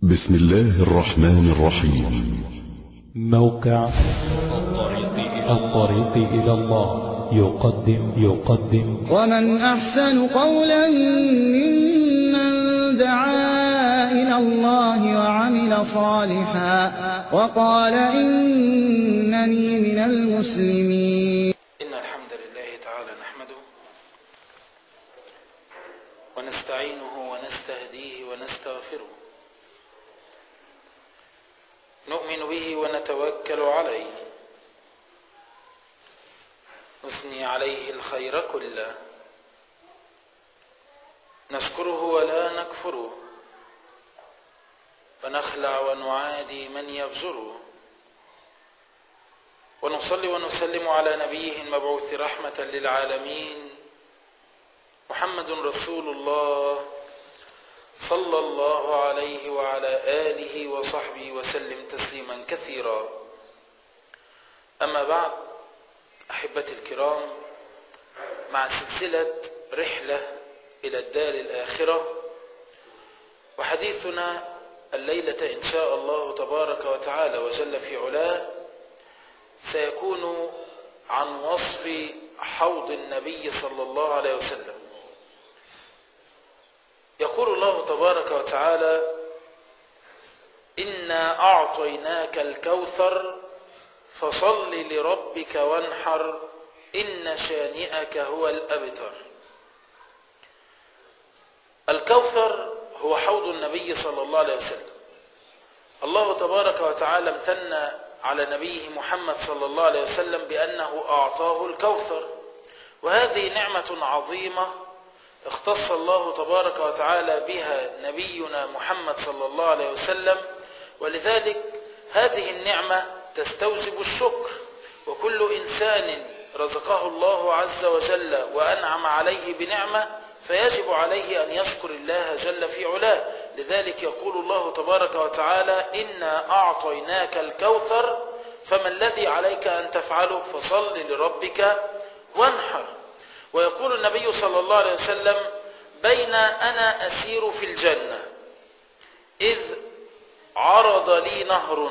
بسم الله الرحمن الرحيم موقع الطريق إلى الله يقدم يقدم ومن أحسن قولا ممن دعا إلى الله وعمل صالحا وقال إنني من المسلمين إن الحمد لله تعالى نحمده ونستعينه ونستهديه ونستغفره نؤمن به ونتوكل عليه نثني عليه الخير كله نشكره ولا نكفره ونخلع ونعادي من يفجره ونصلي ونسلم على نبيه المبعوث رحمة للعالمين محمد رسول الله صلى الله عليه وعلى آله وصحبه وسلم تسليما كثيرا أما بعد أحبتي الكرام مع سلسلة رحلة إلى الدار الآخرة وحديثنا الليلة إن شاء الله تبارك وتعالى وجل في علاه سيكون عن وصف حوض النبي صلى الله عليه وسلم يقول الله تبارك وتعالى إنا أعطيناك الكوثر فصل لربك وانحر إن شانئك هو الأبتر الكوثر هو حوض النبي صلى الله عليه وسلم الله تبارك وتعالى امتن على نبيه محمد صلى الله عليه وسلم بأنه أعطاه الكوثر وهذه نعمة عظيمة اختص الله تبارك وتعالى بها نبينا محمد صلى الله عليه وسلم ولذلك هذه النعمة تستوجب الشكر وكل إنسان رزقه الله عز وجل وأنعم عليه بنعمة فيجب عليه أن يشكر الله جل في علاه لذلك يقول الله تبارك وتعالى إنا أعطيناك الكوثر فما الذي عليك أن تفعله فصل لربك وانحر ويقول النبي صلى الله عليه وسلم بين أنا أسير في الجنة إذ عرض لي نهر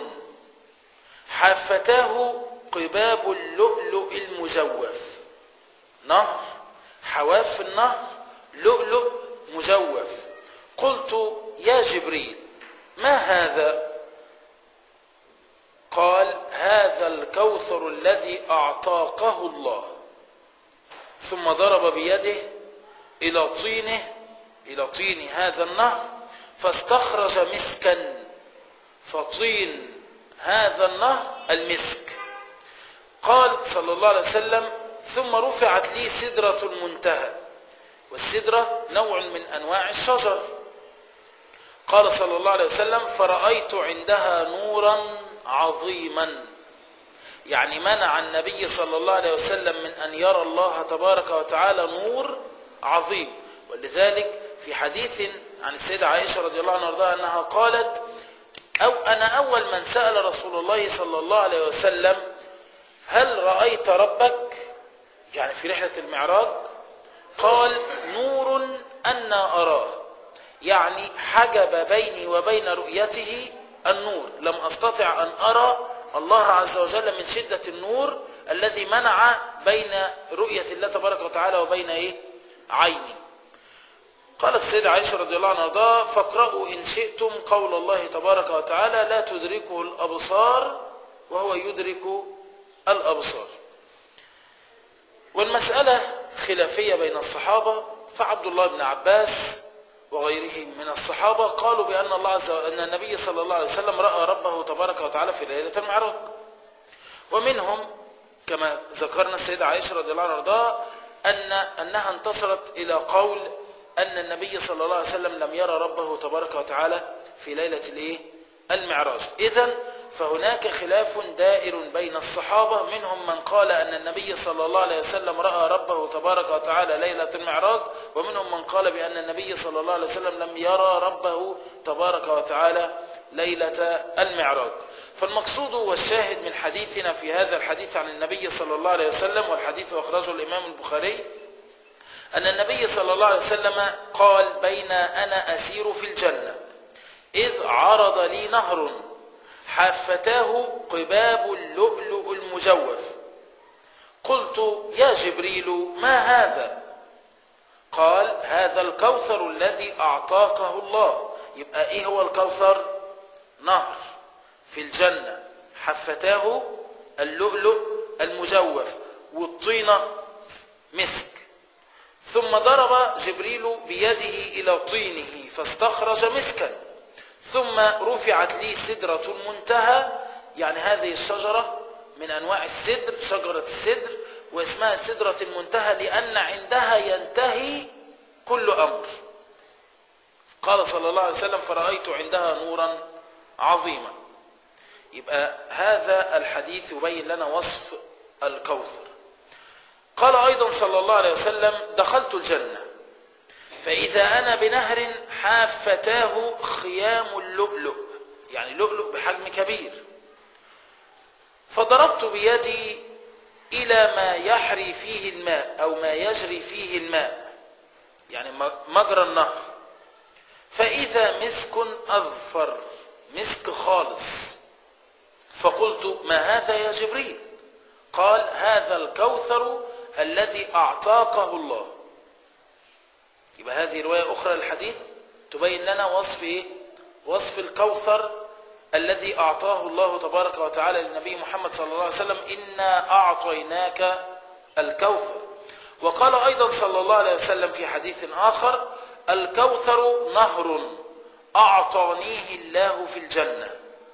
حافتاه قباب اللؤلؤ المجوف نهر حواف النهر لؤلؤ مجوف قلت يا جبريل ما هذا قال هذا الكوثر الذي أعطاكه الله ثم ضرب بيده إلى طينه إلى طين هذا النهر فاستخرج مسكا فطين هذا النهر المسك قال صلى الله عليه وسلم ثم رفعت لي سدرة المنتهى والسدرة نوع من أنواع الشجر قال صلى الله عليه وسلم فرأيت عندها نورا عظيما يعني منع النبي صلى الله عليه وسلم من أن يرى الله تبارك وتعالى نور عظيم ولذلك في حديث عن السيدة عائشة رضي الله عنها وارضاها أنها قالت أو أنا أول من سأل رسول الله صلى الله عليه وسلم هل رأيت ربك يعني في رحلة المعراج قال نور أنا أراه يعني حجب بيني وبين رؤيته النور لم أستطع أن أرى الله عز وجل من شدة النور الذي منع بين رؤية الله تبارك وتعالى وبين إيه؟ عيني قالت السيدة عائشة رضي الله عنها وارضاها فاقرأوا إن شئتم قول الله تبارك وتعالى لا تدركه الأبصار وهو يدرك الأبصار والمسألة خلافية بين الصحابة فعبد الله بن عباس وغيره من الصحابة قالوا بأن الله عز وجل أن النبي صلى الله عليه وسلم رأى ربه تبارك وتعالى في ليلة المعراج ومنهم كما ذكرنا السيدة عائشة رضي الله عنها وارضاها أن أنها انتصرت إلى قول أن النبي صلى الله عليه وسلم لم يرى ربه تبارك وتعالى في ليلة الإيه؟ المعراج إذا فهناك خلاف دائر بين الصحابة منهم من قال أن النبي صلى الله عليه وسلم رأى ربه تبارك وتعالى ليلة المعراج ومنهم من قال بأن النبي صلى الله عليه وسلم لم يرى ربه تبارك وتعالى ليلة المعراج فالمقصود والشاهد من حديثنا في هذا الحديث عن النبي صلى الله عليه وسلم والحديث أخرجه الإمام البخاري أن النبي صلى الله عليه وسلم قال بين أنا أسير في الجنة إذ عرض لي نهر حافتاه قباب اللؤلؤ المجوف قلت يا جبريل ما هذا قال هذا الكوثر الذي أعطاكه الله يبقى إيه هو الكوثر نهر في الجنة حفتاه اللؤلؤ المجوف والطينة مسك ثم ضرب جبريل بيده إلى طينه فاستخرج مسكا ثم رفعت لي سدرة المنتهى يعني هذه الشجرة من أنواع السدر شجرة السدر واسمها سدرة المنتهى لأن عندها ينتهي كل أمر قال صلى الله عليه وسلم فرأيت عندها نورا عظيما يبقى هذا الحديث يبين لنا وصف الكوثر قال أيضا صلى الله عليه وسلم دخلت الجنة فإذا أنا بنهر حافتاه خيام اللؤلؤ يعني لؤلؤ بحجم كبير فضربت بيدي إلى ما يحري فيه الماء أو ما يجري فيه الماء يعني مجرى النهر فإذا مسك أظفر مسك خالص فقلت ما هذا يا جبريل قال هذا الكوثر الذي أعطاكه الله يبقى هذه رواية أخرى للحديث تبين لنا وصف إيه؟ وصف الكوثر الذي أعطاه الله تبارك وتعالى للنبي محمد صلى الله عليه وسلم إنا أعطيناك الكوثر وقال أيضا صلى الله عليه وسلم في حديث آخر الكوثر نهر أعطانيه الله في الجنة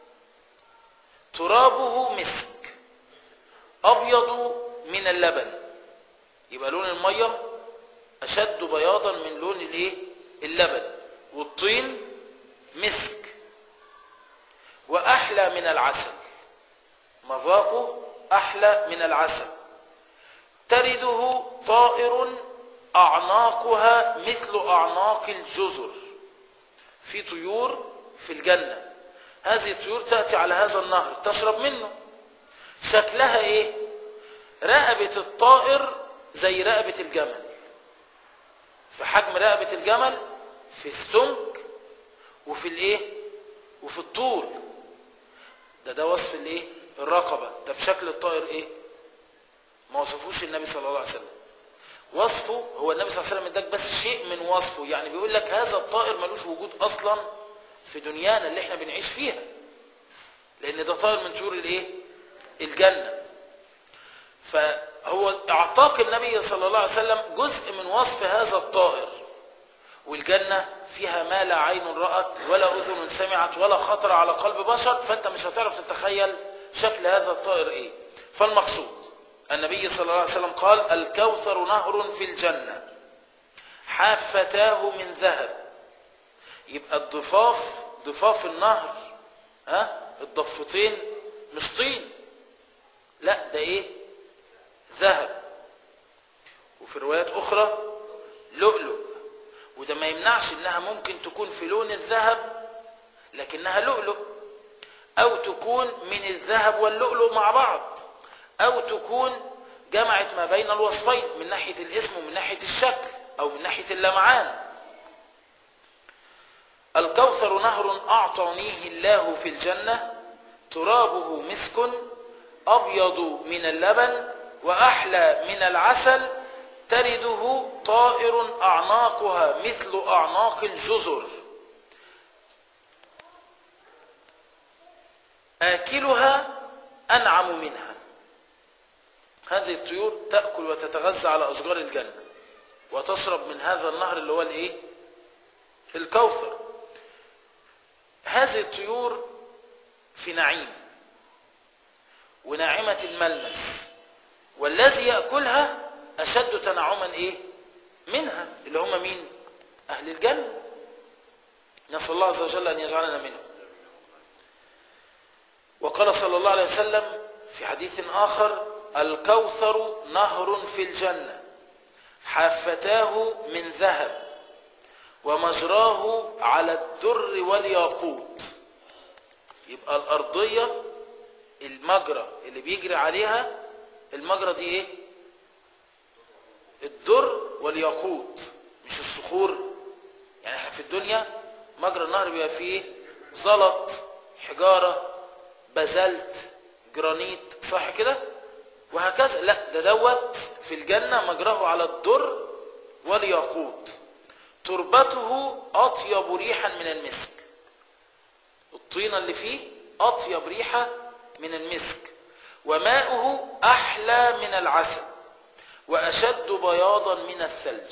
ترابه مسك أبيض من اللبن يبقى لون المية أشد بياضا من لون الايه اللبن والطين مسك وأحلى من العسل مذاقه أحلى من العسل ترده طائر أعناقها مثل أعناق الجزر في طيور في الجنة هذه الطيور تأتي على هذا النهر تشرب منه شكلها ايه رقبة الطائر زي رقبة الجمل في حجم رقبة الجمل في السمك وفي الايه وفي الطول ده ده وصف الايه الرقبة ده بشكل الطائر ايه ما وصفوش النبي صلى الله عليه وسلم وصفه هو النبي صلى الله عليه وسلم اداك بس شيء من وصفه يعني بيقول لك هذا الطائر ملوش وجود اصلا في دنيانا اللي احنا بنعيش فيها لان ده طائر من طيور الايه الجنة فهو اعطاك النبي صلى الله عليه وسلم جزء من وصف هذا الطائر والجنة فيها ما لا عين رأت ولا أذن سمعت ولا خطر على قلب بشر فأنت مش هتعرف تتخيل شكل هذا الطائر إيه فالمقصود النبي صلى الله عليه وسلم قال الكوثر نهر في الجنة حافتاه من ذهب يبقى الضفاف ضفاف النهر ها الضفتين مش طين لا ده ايه ذهب وفي روايات اخرى لؤلؤ وده ما يمنعش انها ممكن تكون في لون الذهب لكنها لؤلؤ او تكون من الذهب واللؤلؤ مع بعض او تكون جمعت ما بين الوصفين من ناحية الاسم ومن ناحية الشكل او من ناحية اللمعان الكوثر نهر اعطانيه الله في الجنة ترابه مسك ابيض من اللبن واحلى من العسل ترده طائر اعناقها مثل اعناق الجزر آكلها أنعم منها هذه الطيور تأكل وتتغذى على أشجار الجنة وتشرب من هذا النهر اللي هو الايه الكوثر هذه الطيور في نعيم وناعمة الملمس والذي يأكلها أشد تنعما إيه منها اللي هم مين أهل الجنة نسأل الله عز وجل أن يجعلنا منهم وقال صلى الله عليه وسلم في حديث آخر الكوثر نهر في الجنة حافتاه من ذهب ومجراه على الدر والياقوت يبقى الأرضية المجرى اللي بيجري عليها المجرى دي ايه الدر والياقوت مش الصخور يعني احنا في الدنيا مجرى النهر بيبقى فيه زلط حجارة بازلت جرانيت صح كده وهكذا لا ده دوت في الجنة مجراه على الدر والياقوت تربته أطيب ريحا من المسك الطينة اللي فيه أطيب ريحة من المسك وماؤه أحلى من العسل وأشد بياضا من الثلج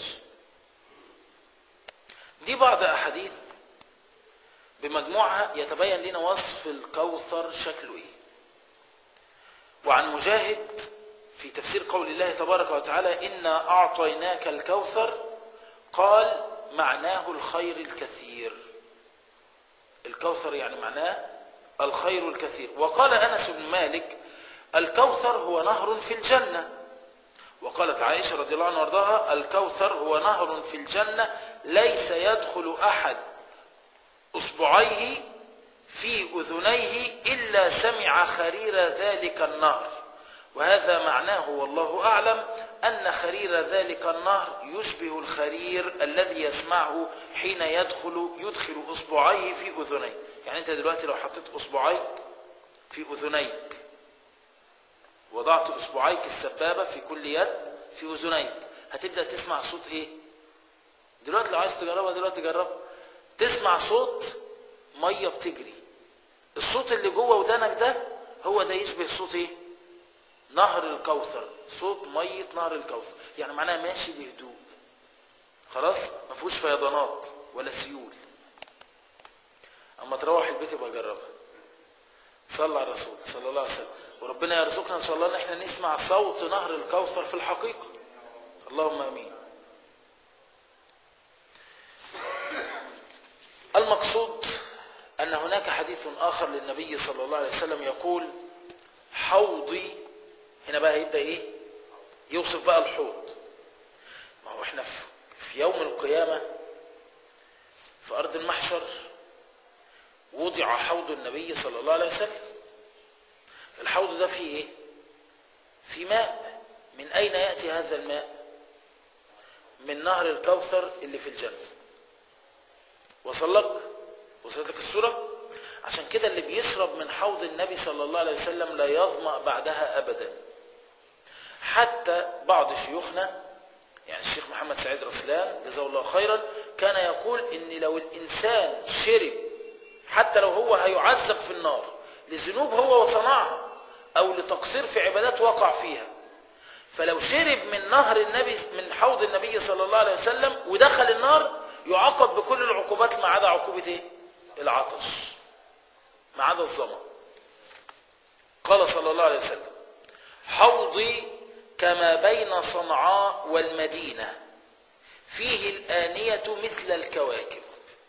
دي بعض أحاديث بمجموعها يتبين لنا وصف الكوثر شكله إيه وعن مجاهد في تفسير قول الله تبارك وتعالى إنا أعطيناك الكوثر قال معناه الخير الكثير الكوثر يعني معناه الخير الكثير وقال أنس بن مالك الكوثر هو نهر في الجنة وقالت عائشة رضي الله عنها وارضاها الكوثر هو نهر في الجنة ليس يدخل أحد أصبعيه في أذنيه إلا سمع خرير ذلك النهر وهذا معناه والله أعلم أن خرير ذلك النهر يشبه الخرير الذي يسمعه حين يدخل يدخل أصبعيه في أذنيه يعني أنت دلوقتي لو حطيت أصبعيك في أذنيك وضعت أصبعيك السبابة في كل يد في أذنيك هتبدأ تسمع صوت إيه دلوقتي لو عايز تجربها دلوقتي جربها تسمع صوت مية بتجري الصوت اللي جوه ودانك ده هو ده يشبه صوت ايه نهر الكوثر صوت مية نهر الكوثر يعني معناها ماشي بهدوء خلاص ما فيهوش فيضانات ولا سيول اما تروح البيت يبقى جربها صلى على الرسول صلى الله عليه وسلم وربنا يرزقنا ان شاء الله ان احنا نسمع صوت نهر الكوثر في الحقيقة اللهم امين المقصود أن هناك حديث آخر للنبي صلى الله عليه وسلم يقول حوضي هنا بقى يبدأ إيه يوصف بقى الحوض ما هو إحنا في يوم القيامة في أرض المحشر وضع حوض النبي صلى الله عليه وسلم الحوض ده فيه إيه في ماء من أين يأتي هذا الماء من نهر الكوثر اللي في الجنة وصل لك وصلت لك الصورة عشان كده اللي بيشرب من حوض النبي صلى الله عليه وسلم لا يظمأ بعدها أبدا حتى بعض شيوخنا يعني الشيخ محمد سعيد رسلان جزاه الله خيرا كان يقول ان لو الانسان شرب حتى لو هو هيعذب في النار لذنوب هو وصنعها او لتقصير في عبادات وقع فيها فلو شرب من نهر النبي من حوض النبي صلى الله عليه وسلم ودخل النار يعاقب بكل العقوبات ما عدا عقوبة ايه العطش ما عدا الظما قال صلى الله عليه وسلم حوضي كما بين صنعاء والمدينة فيه الآنية مثل الكواكب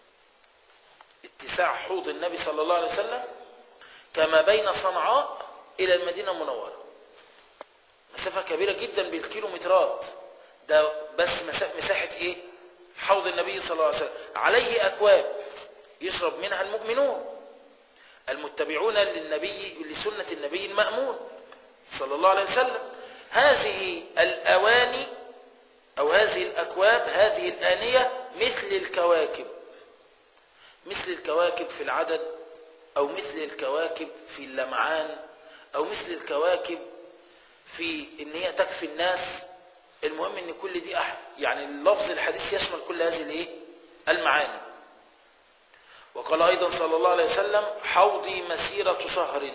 اتساع حوض النبي صلى الله عليه وسلم كما بين صنعاء إلى المدينة المنورة مسافة كبيرة جدا بالكيلومترات ده بس مساحة ايه حوض النبي صلى الله عليه وسلم عليه أكواب يشرب منها المؤمنون المتبعون للنبي لسنة النبي المأمون صلى الله عليه وسلم هذه الأواني أو هذه الأكواب هذه الآنية مثل الكواكب مثل الكواكب في العدد أو مثل الكواكب في اللمعان أو مثل الكواكب في إن هي تكفي الناس المهم ان كل دي أحد يعني اللفظ الحديث يشمل كل هذه الايه المعاني وقال ايضا صلى الله عليه وسلم حوضي مسيرة شهر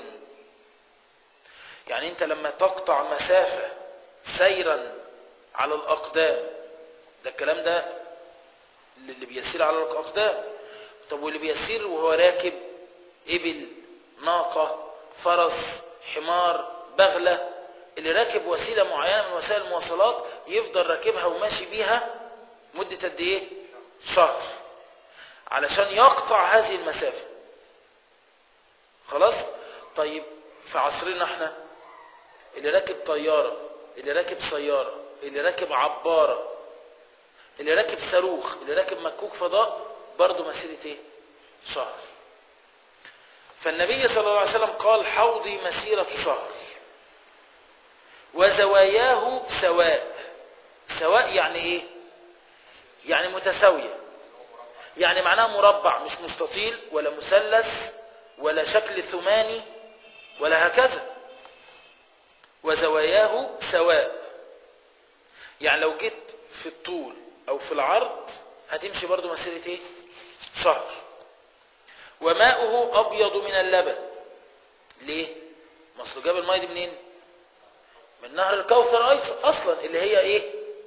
يعني انت لما تقطع مسافة سيرا على الاقدام ده الكلام ده اللي بيسير على الاقدام طب واللي بيسير وهو راكب ابل ناقة فرس حمار بغلة اللي راكب وسيلة معينة من وسائل المواصلات يفضل راكبها وماشي بيها مدة قد ايه شهر علشان يقطع هذه المسافة خلاص طيب في عصرنا احنا اللي راكب طيارة اللي راكب سيارة اللي راكب عبارة اللي راكب صاروخ اللي راكب مكوك فضاء برضه مسيرة ايه شهر فالنبي صلى الله عليه وسلم قال حوضي مسيرة شهر وزواياه سواء سواء يعني ايه يعني متساوية يعني معناه مربع مش مستطيل ولا مثلث ولا شكل ثماني ولا هكذا وزواياه سواء يعني لو جيت في الطول او في العرض هتمشي برضو مسيرة ايه شهر وماؤه ابيض من اللبن ليه ما اصله جاب الميه دي منين من نهر الكوثر اصلا اللي هي ايه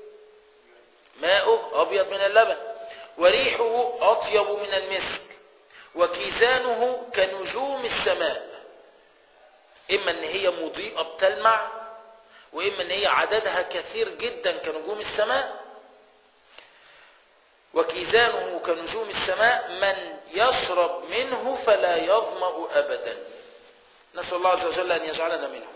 ماؤه ابيض من اللبن وريحه اطيب من المسك وكيزانه كنجوم السماء اما ان هي مضيئه بتلمع واما ان هي عددها كثير جدا كنجوم السماء وكيزانه كنجوم السماء من يشرب منه فلا يظمأ أبدا نسأل الله عز وجل أن يجعلنا منه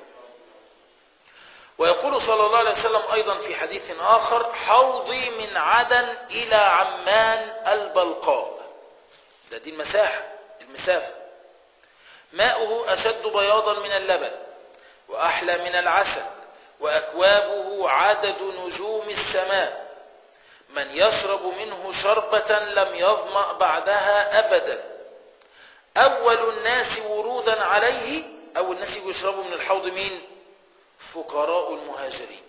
ويقول صلى الله عليه وسلم أيضا في حديث آخر حوضي من عدن إلى عمان البلقاء ده دي المساحة المسافة ماؤه أشد بياضا من اللبن وأحلى من العسل وأكوابه عدد نجوم السماء من يشرب منه شربة لم يظمأ بعدها أبدا أول الناس ورودا عليه أول الناس يشربوا من الحوض مين فقراء المهاجرين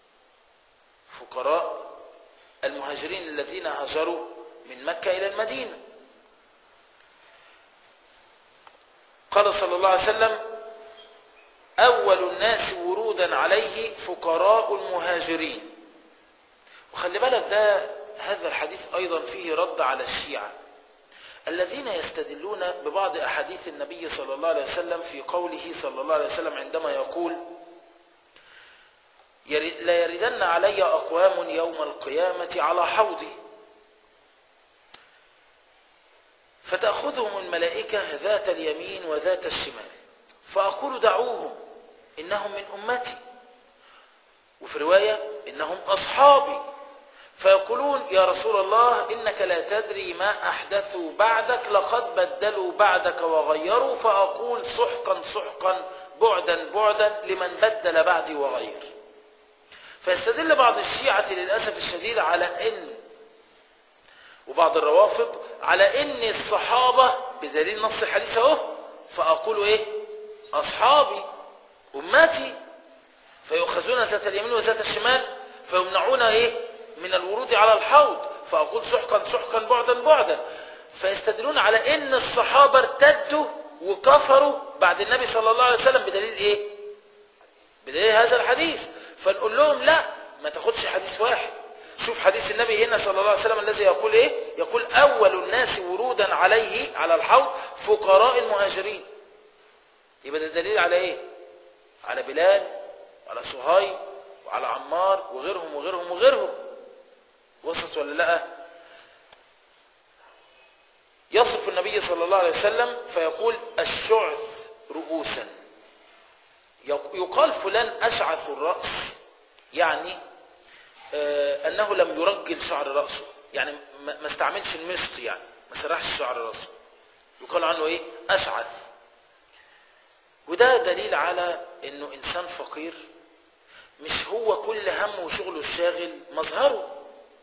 فقراء المهاجرين الذين هاجروا من مكة إلى المدينة قال صلى الله عليه وسلم أول الناس ورودا عليه فقراء المهاجرين وخلي بالك ده هذا الحديث أيضا فيه رد على الشيعة الذين يستدلون ببعض أحاديث النبي صلى الله عليه وسلم في قوله صلى الله عليه وسلم عندما يقول لا يردن علي أقوام يوم القيامة على حوضي فتأخذهم الملائكة ذات اليمين وذات الشمال فأقول دعوهم إنهم من أمتي وفي رواية إنهم أصحابي فيقولون يا رسول الله إنك لا تدري ما أحدثوا بعدك لقد بدلوا بعدك وغيروا فأقول سحقا سحقا بعدا بعدا لمن بدل بعدي وغير فيستدل بعض الشيعة للأسف الشديد على أن وبعض الروافض على أن الصحابة بدليل نص الحديث اهو فأقول إيه أصحابي أمتي فيؤخذون ذات اليمين وذات الشمال فيمنعون إيه من الورود على الحوض فأقول سحقا سحقا بعدا بعدا فيستدلون على ان الصحابة ارتدوا وكفروا بعد النبي صلى الله عليه وسلم بدليل ايه بدليل هذا الحديث فنقول لهم لا ما تاخدش حديث واحد شوف حديث النبي هنا صلى الله عليه وسلم الذي يقول ايه يقول اول الناس ورودا عليه على الحوض فقراء المهاجرين يبقى ده دليل على ايه على بلال وعلى صهيب وعلى عمار وغيرهم وغيرهم وغيرهم وصلت ولا لا يصف النبي صلى الله عليه وسلم فيقول الشعث رؤوسا يقال فلان أشعث الرأس يعني آه أنه لم يرجل شعر رأسه يعني ما استعملش المشط يعني ما سرحش شعر رأسه يقال عنه ايه أشعث وده دليل على انه انسان فقير مش هو كل همه وشغله الشاغل مظهره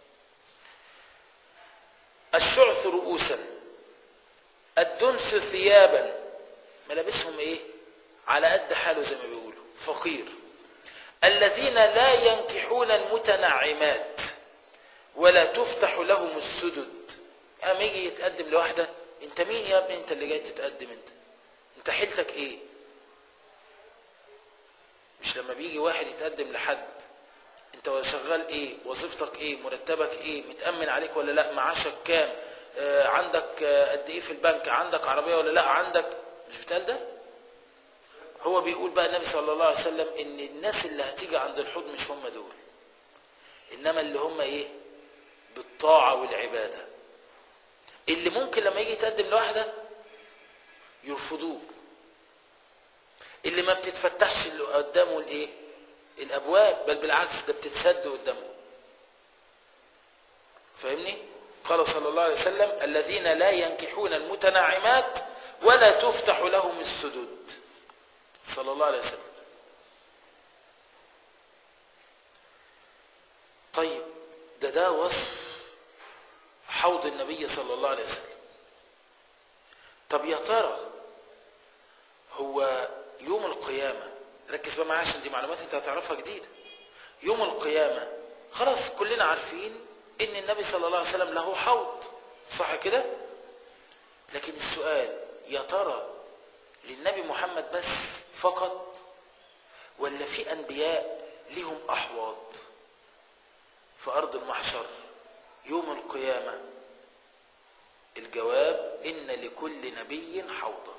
الشعث رؤوسا الدنس ثيابا ملابسهم ايه على قد حاله زي ما بيقولوا فقير الذين لا ينكحون المتنعمات ولا تفتح لهم السدد اما يجي يتقدم لواحدة انت مين يا ابني انت اللي جاي تتقدم انت انت حيلتك ايه مش لما بيجي واحد يتقدم لحد انت شغال ايه وظيفتك ايه مرتبك ايه متأمن عليك ولا لا معاشك كام آه عندك آه قد ايه في البنك عندك عربية ولا لا عندك مش بتقال ده هو بيقول بقى النبي صلى الله عليه وسلم ان الناس اللي هتيجي عند الحوض مش هم دول انما اللي هم ايه بالطاعة والعبادة اللي ممكن لما يجي يتقدم لواحدة يرفضوه اللي ما بتتفتحش اللي قدامه الايه الابواب بل بالعكس ده بتتسد قدامه فاهمني قال صلى الله عليه وسلم الذين لا ينكحون المتنعمات ولا تفتح لهم السدود صلى الله عليه وسلم طيب ده ده وصف حوض النبي صلى الله عليه وسلم طب يا ترى هو يوم القيامة ركز بقى معايا عشان دي معلومات انت هتعرفها جديدة يوم القيامة خلاص كلنا عارفين ان النبي صلى الله عليه وسلم له حوض صح كده لكن السؤال يا ترى للنبي محمد بس فقط ولا في انبياء لهم احواض في ارض المحشر يوم القيامة الجواب ان لكل نبي حوضا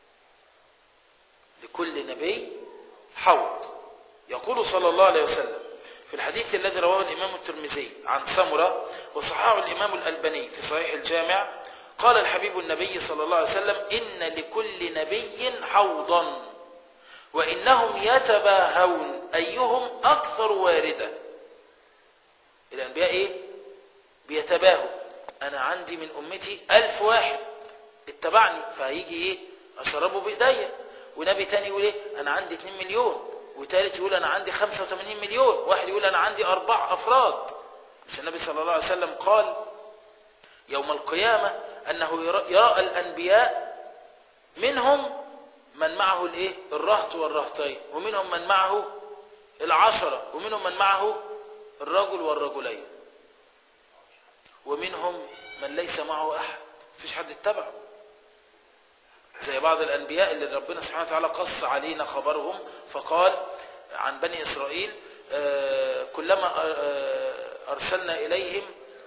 لكل نبي حوض يقول صلى الله عليه وسلم في الحديث الذي رواه الإمام الترمذي عن سمرة وصححه الإمام الألباني في صحيح الجامع قال الحبيب النبي صلى الله عليه وسلم إن لكل نبي حوضا وإنهم يتباهون أيهم أكثر واردة الأنبياء إيه؟ بيتباهوا أنا عندي من أمتي ألف واحد اتبعني فهيجي إيه؟ أشربه بإيديا ونبي تاني يقول إيه؟ أنا عندي 2 مليون وثالث يقول أنا عندي 85 مليون واحد يقول أنا عندي أربع أفراد مش النبي صلى الله عليه وسلم قال يوم القيامة أنه يرى الأنبياء منهم من معه الايه الرهط والرهطين ومنهم من معه العشرة ومنهم من معه الرجل والرجلين ومنهم من ليس معه أحد مفيش حد اتبعه زي بعض الأنبياء اللي ربنا سبحانه وتعالى قص علينا خبرهم فقال عن بني إسرائيل كلما أرسلنا إليهم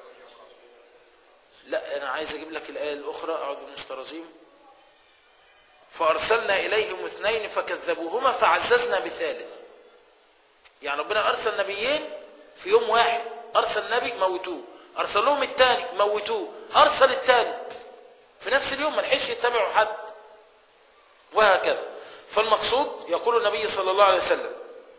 لا أنا عايز أجيب لك الآية الأخرى أعوذ بالمسترجيم فأرسلنا إليهم اثنين فكذبوهما فعززنا بثالث يعني ربنا أرسل نبيين في يوم واحد أرسل نبي موتوه أرسل لهم الثاني موتوه أرسل الثالث في نفس اليوم ما لحقش يتبعوا حد وهكذا فالمقصود يقول النبي صلى الله عليه وسلم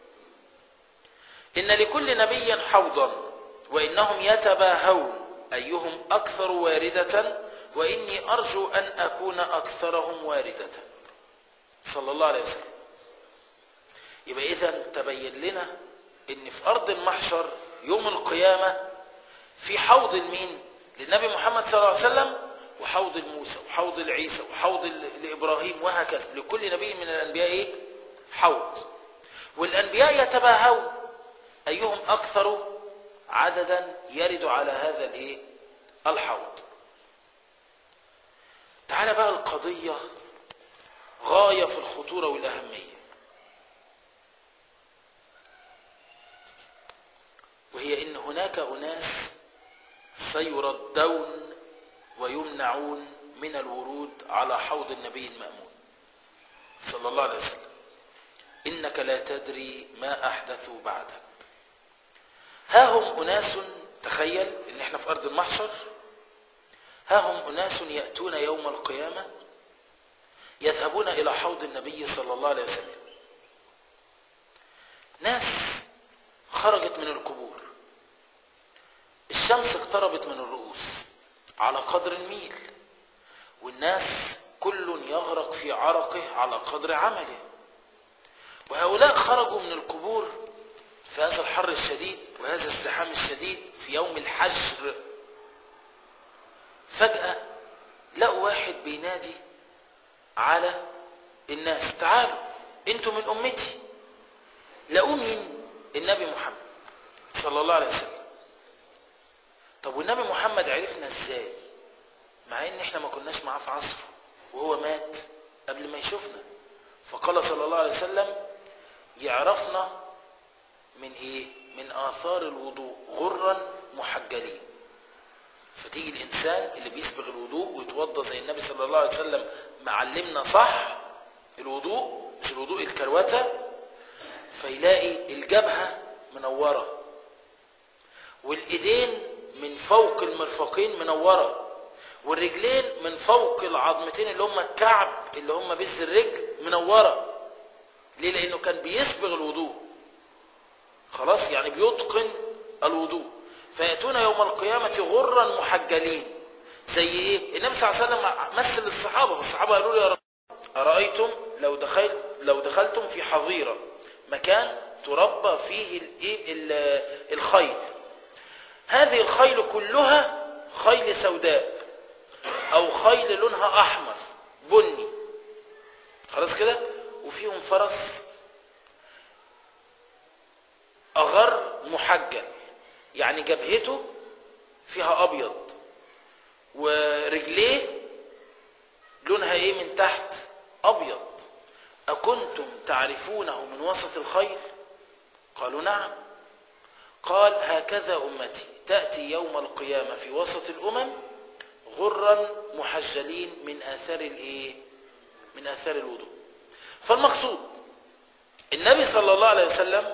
إن لكل نبي حوضا وإنهم يتباهون أيهم أكثر واردة وإني أرجو أن أكون أكثرهم واردة صلى الله عليه وسلم يبقى إذا تبين لنا إن في أرض المحشر يوم القيامة في حوض المين للنبي محمد صلى الله عليه وسلم وحوض الموسى وحوض العيسى وحوض لإبراهيم وهكذا لكل نبي من الأنبياء إيه؟ حوض والأنبياء يتباهون أيهم أكثر عددا يرد على هذا الإيه؟ الحوض تعال بقى القضية غاية في الخطورة والأهمية وهي إن هناك أناس سيردون ويمنعون من الورود على حوض النبي المأمون صلى الله عليه وسلم إنك لا تدري ما أحدثوا بعدك ها هم أناس تخيل إن إحنا في أرض المحشر ها هم أناس يأتون يوم القيامة يذهبون إلى حوض النبي صلى الله عليه وسلم ناس خرجت من القبور الشمس اقتربت من الرؤوس على قدر الميل والناس كل يغرق في عرقه على قدر عمله وهؤلاء خرجوا من القبور في هذا الحر الشديد وهذا الزحام الشديد في يوم الحشر فجأة لقوا واحد بينادي على الناس تعالوا انتوا من امتي لقوا مين النبي محمد صلى الله عليه وسلم طب والنبي محمد عرفنا ازاي مع ان احنا ما كناش معاه في عصره وهو مات قبل ما يشوفنا فقال صلى الله عليه وسلم يعرفنا من ايه من اثار الوضوء غرا محجلين فتيجي الانسان اللي بيسبغ الوضوء ويتوضا زي النبي صلى الله عليه وسلم معلمنا صح الوضوء مش الوضوء الكروته فيلاقي الجبهه منوره والايدين من فوق المرفقين منوره والرجلين من فوق العظمتين اللي هم الكعب اللي هم بز الرجل منوره ليه لانه كان بيسبغ الوضوء خلاص يعني بيتقن الوضوء فيأتون يوم القيامة غرا محجلين زي ايه النبي صلى الله عليه وسلم مثل الصحابة والصحابة قالوا له يا رب أرأيتم لو دخلت لو دخلتم في حظيرة مكان تربى فيه الايه الخيل هذه الخيل كلها خيل سوداء او خيل لونها احمر بني خلاص كده وفيهم فرس اغر محجل يعني جبهته فيها ابيض ورجليه لونها ايه من تحت ابيض اكنتم تعرفونه من وسط الخيل قالوا نعم قال هكذا امتي تاتي يوم القيامه في وسط الامم غرا محجلين من اثار الايه من اثار الوضوء فالمقصود النبي صلى الله عليه وسلم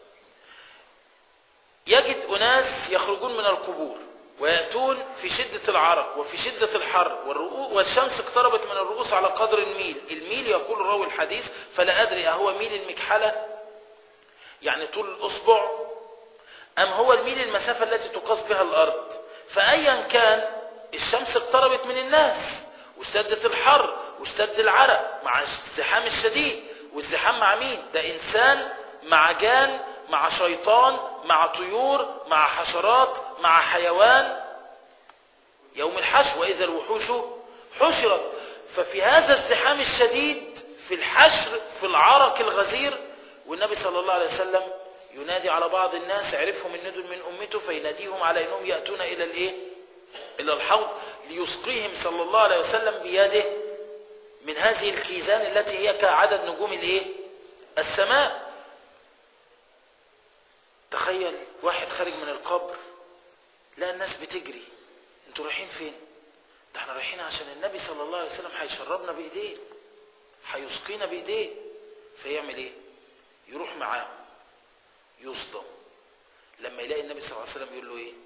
يجد اناس يخرجون من القبور ويأتون في شدة العرق وفي شدة الحر والرؤو- والشمس اقتربت من الرؤوس على قدر الميل الميل يقول راوي الحديث فلا أدري أهو ميل المكحلة يعني طول الأصبع أم هو الميل المسافة التي تقاس بها الأرض فأيا كان الشمس اقتربت من الناس واشتدت الحر واشتد العرق مع الزحام الشديد والزحام مع مين ده إنسان مع جان مع شيطان مع طيور مع حشرات مع حيوان يوم الحشر وإذا الوحوش حشرت ففي هذا الزحام الشديد في الحشر في العرق الغزير والنبي صلى الله عليه وسلم ينادي على بعض الناس عرفهم ان دول من امته فيناديهم على انهم ياتون الى الايه الى الحوض ليسقيهم صلى الله عليه وسلم بيده من هذه الكيزان التي هي كعدد نجوم الايه السماء تخيل واحد خارج من القبر لا الناس بتجري انتوا رايحين فين ده احنا رايحين عشان النبي صلى الله عليه وسلم هيشربنا بايديه هيسقينا بايديه فيعمل ايه يروح معاهم يصدم لما يلاقي النبي صلى الله عليه وسلم يقول له ايه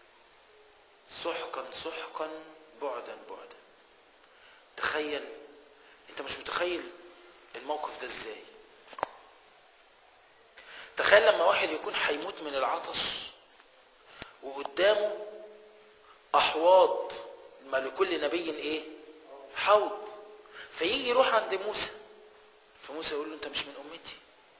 سحقا سحقا بعدا بعدا تخيل انت مش متخيل الموقف ده ازاي تخيل لما واحد يكون هيموت من العطش وقدامه احواض ما لكل نبي ايه حوض فيجي يروح عند موسى فموسى يقول له انت مش من امتي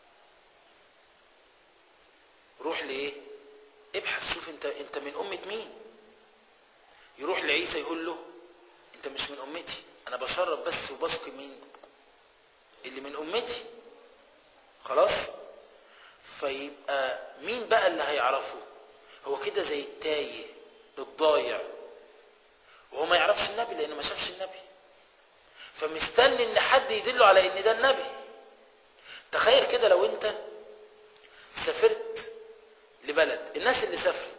روح لايه ابحث شوف انت انت من امه مين يروح لعيسى يقول له انت مش من امتي انا بشرب بس وبسقي مين اللي من امتي خلاص فيبقى مين بقى اللي هيعرفه هو كده زي التايه الضايع وهو ما يعرفش النبي لانه ما شافش النبي فمستني ان حد يدله على ان ده النبي تخيل كده لو انت سافرت لبلد الناس اللي سافرت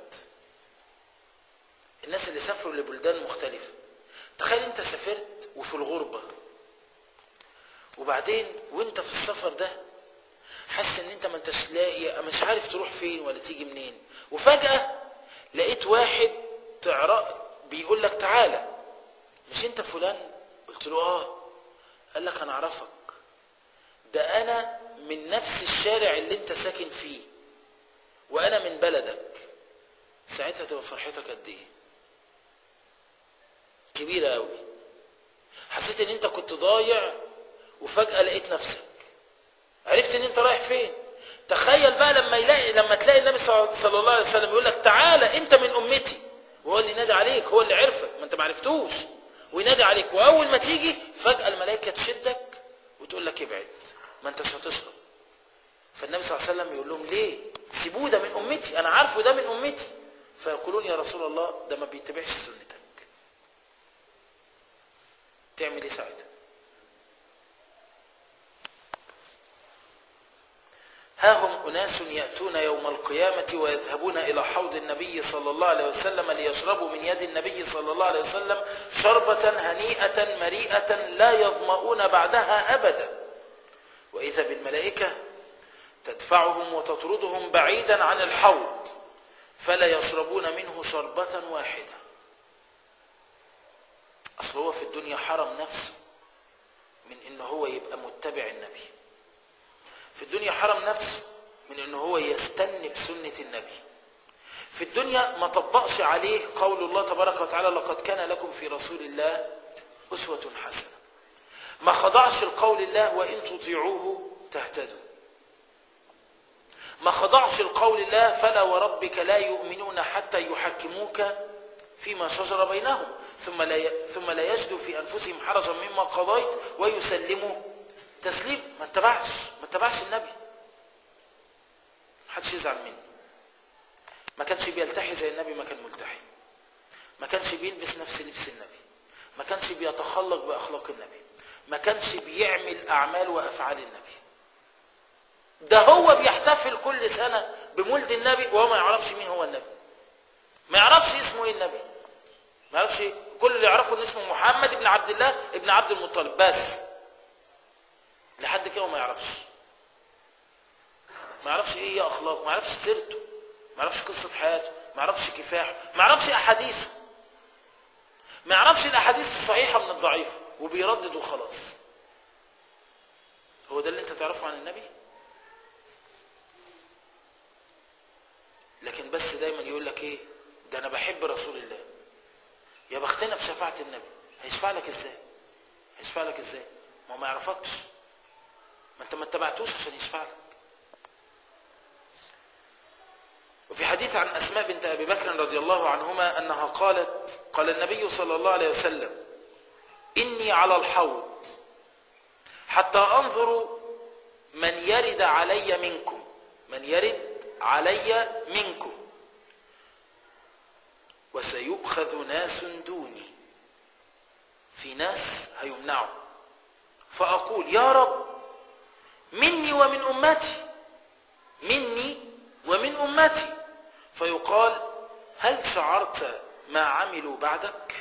الناس اللي سافروا لبلدان مختلفة تخيل انت سافرت وفي الغربة وبعدين وانت في السفر ده حاسس ان انت ما انتش لاقي مش عارف تروح فين ولا تيجي منين وفجأة لقيت واحد تعرف بيقول لك تعالى مش انت فلان قلت له اه قال لك انا اعرفك ده انا من نفس الشارع اللي انت ساكن فيه وانا من بلدك ساعتها تبقى فرحتك قد ايه كبيره قوي حسيت ان انت كنت ضايع وفجاه لقيت نفسك عرفت ان انت رايح فين تخيل بقى لما يلاقي لما تلاقي النبي صلى الله عليه وسلم يقول لك تعالى انت من امتي وهو اللي نادي عليك هو اللي عرفك ما انت ما عرفتوش وينادي عليك واول ما تيجي فجاه الملائكه تشدك وتقول لك ابعد ما انتش هتشرب فالنبي صلى الله عليه وسلم يقول لهم ليه سيبوه ده من امتي انا عارفه ده من امتي فيقولون يا رسول الله ده ما بيتبعش سنتك تعمل ايه ساعتها ها هم أناس يأتون يوم القيامة ويذهبون إلى حوض النبي صلى الله عليه وسلم ليشربوا من يد النبي صلى الله عليه وسلم شربة هنيئة مريئة لا يظمؤون بعدها أبدا وإذا بالملائكة تدفعهم وتطردهم بعيدا عن الحوض فلا يشربون منه شربة واحدة أصل هو في الدنيا حرم نفسه من إن هو يبقى متبع النبي في الدنيا حرم نفسه من إن هو يستنى بسنة النبي في الدنيا ما طبقش عليه قول الله تبارك وتعالى لقد كان لكم في رسول الله أسوة حسنة ما خضعش لقول الله وإن تطيعوه تهتدوا ما خضعش لقول الله فلا وربك لا يؤمنون حتى يحكموك فيما شجر بينهم ثم لا ي... ثم لا يجدوا في انفسهم حرجا مما قضيت ويسلموا تسليم ما اتبعش ما اتبعش النبي محدش يزعل مني ما كانش بيلتحي زي النبي ما كان ملتحي ما كانش بيلبس نفس لبس النبي ما كانش بيتخلق باخلاق النبي ما كانش بيعمل اعمال وافعال النبي ده هو بيحتفل كل سنه بمولد النبي وهو ما يعرفش مين هو النبي ما يعرفش اسمه ايه النبي ما يعرفش كل اللي يعرفه ان اسمه محمد ابن عبد الله ابن عبد المطلب بس لحد كده ما يعرفش ما يعرفش ايه هي اخلاقه ما يعرفش سيرته ما يعرفش قصه حياته ما يعرفش كفاحه ما يعرفش احاديثه ما يعرفش الاحاديث الصحيحه من الضعيفه وبيردد وخلاص هو ده اللي انت تعرفه عن النبي لكن بس دايما يقول لك ايه ده انا بحب رسول الله يا بختنا بشفاعة النبي هيشفع لك ازاي هيشفع لك ازاي ما هو ما يعرفكش ما انت ما اتبعتوش عشان يشفع لك وفي حديث عن أسماء بنت أبي بكر رضي الله عنهما أنها قالت قال النبي صلى الله عليه وسلم إني على الحوض حتى أنظر من يرد علي منكم من يرد علي منكم وسيؤخذ ناس دوني في ناس هيمنعوا فأقول يا رب مني ومن أمتي مني ومن أمتي فيقال هل شعرت ما عملوا بعدك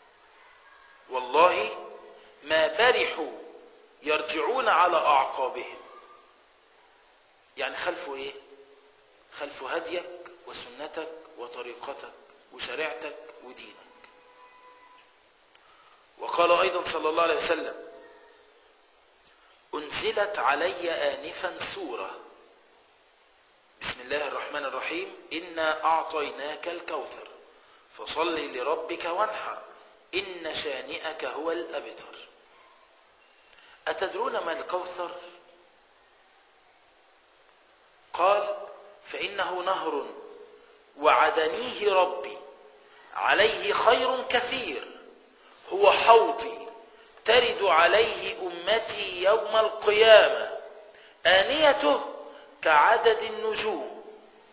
والله ما برحوا يرجعون على أعقابهم يعني خلفوا إيه خلفوا هديك وسنتك وطريقتك وشريعتك ودينك وقال أيضا صلى الله عليه وسلم أنزلت علي آنفا سورة بسم الله الرحمن الرحيم إنا أعطيناك الكوثر فصل لربك وانحر إن شانئك هو الأبتر أتدرون ما الكوثر قال فإنه نهر وعدنيه ربي عليه خير كثير هو حوضي ترد عليه أمتي يوم القيامة آنيته كعدد النجوم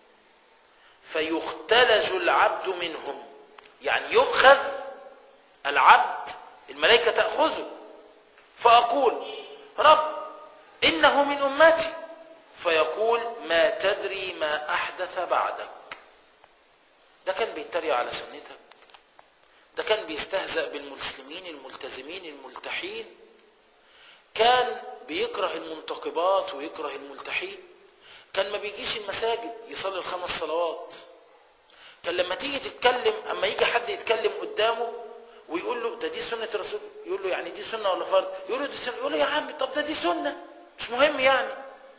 فيختلج العبد منهم يعني يؤخذ العبد الملائكة تأخذه فأقول رب إنه من أمتي فيقول ما تدري ما أحدث بعدك ده كان بيتريق على سنتك ده كان بيستهزأ بالمسلمين الملتزمين الملتحين كان بيكره المنتقبات ويكره الملتحين كان ما بيجيش المساجد يصلي الخمس صلوات كان لما تيجي تتكلم اما يجي حد يتكلم قدامه ويقول له ده دي سنة الرسول يقول له يعني دي سنة ولا فرض يقول له دي سنة يقول له يا عم طب ده دي سنة مش مهم يعني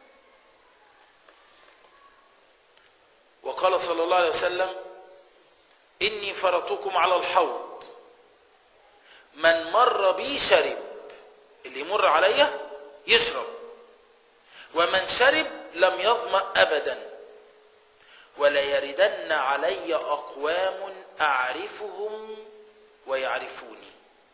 وقال صلى الله عليه وسلم إني فرطكم على الحوض من مر بي شرب اللي يمر عليا يشرب ومن شرب لم يظمأ أبدا ولا يردن علي أقوام أعرفهم ويعرفوني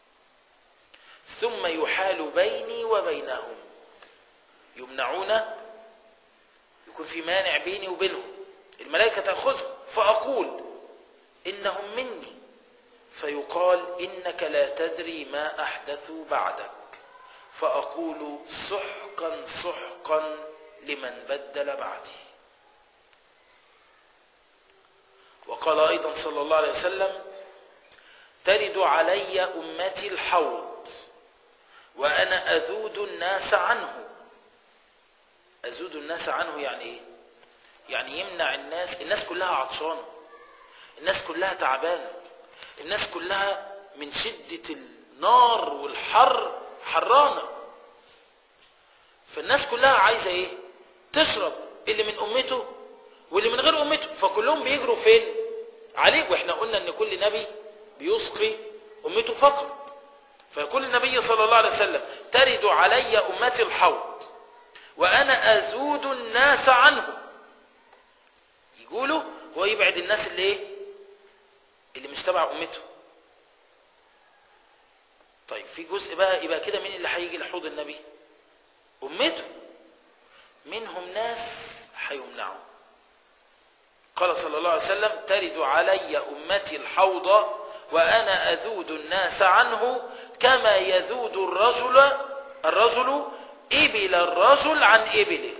ثم يحال بيني وبينهم يمنعون يكون في مانع بيني وبينهم الملائكة تأخذهم فأقول إنهم مني فيقال إنك لا تدري ما أحدثوا بعدك فأقول سحقا سحقا لمن بدل بعدي وقال أيضا صلى الله عليه وسلم ترد علي أمتي الحوض وأنا أذود الناس عنه أذود الناس عنه يعني إيه يعني يمنع الناس الناس كلها عطشانة الناس كلها تعبانة الناس كلها من شدة النار والحر حرانة فالناس كلها عايزة ايه تشرب اللي من امته واللي من غير امته فكلهم بيجروا فين عليه واحنا قلنا ان كل نبي بيسقي امته فقط فيقول النبي صلى الله عليه وسلم ترد علي امتي الحوض وانا ازود الناس عنه يقولوا هو يبعد الناس اللي ايه اللي مش تبع امته طيب في جزء بقى يبقى كده مين اللي هيجي لحوض النبي امته منهم ناس هيمنعوا قال صلى الله عليه وسلم ترد علي امتي الحوض وانا اذود الناس عنه كما يذود الرجل الرجل ابل الرجل عن ابله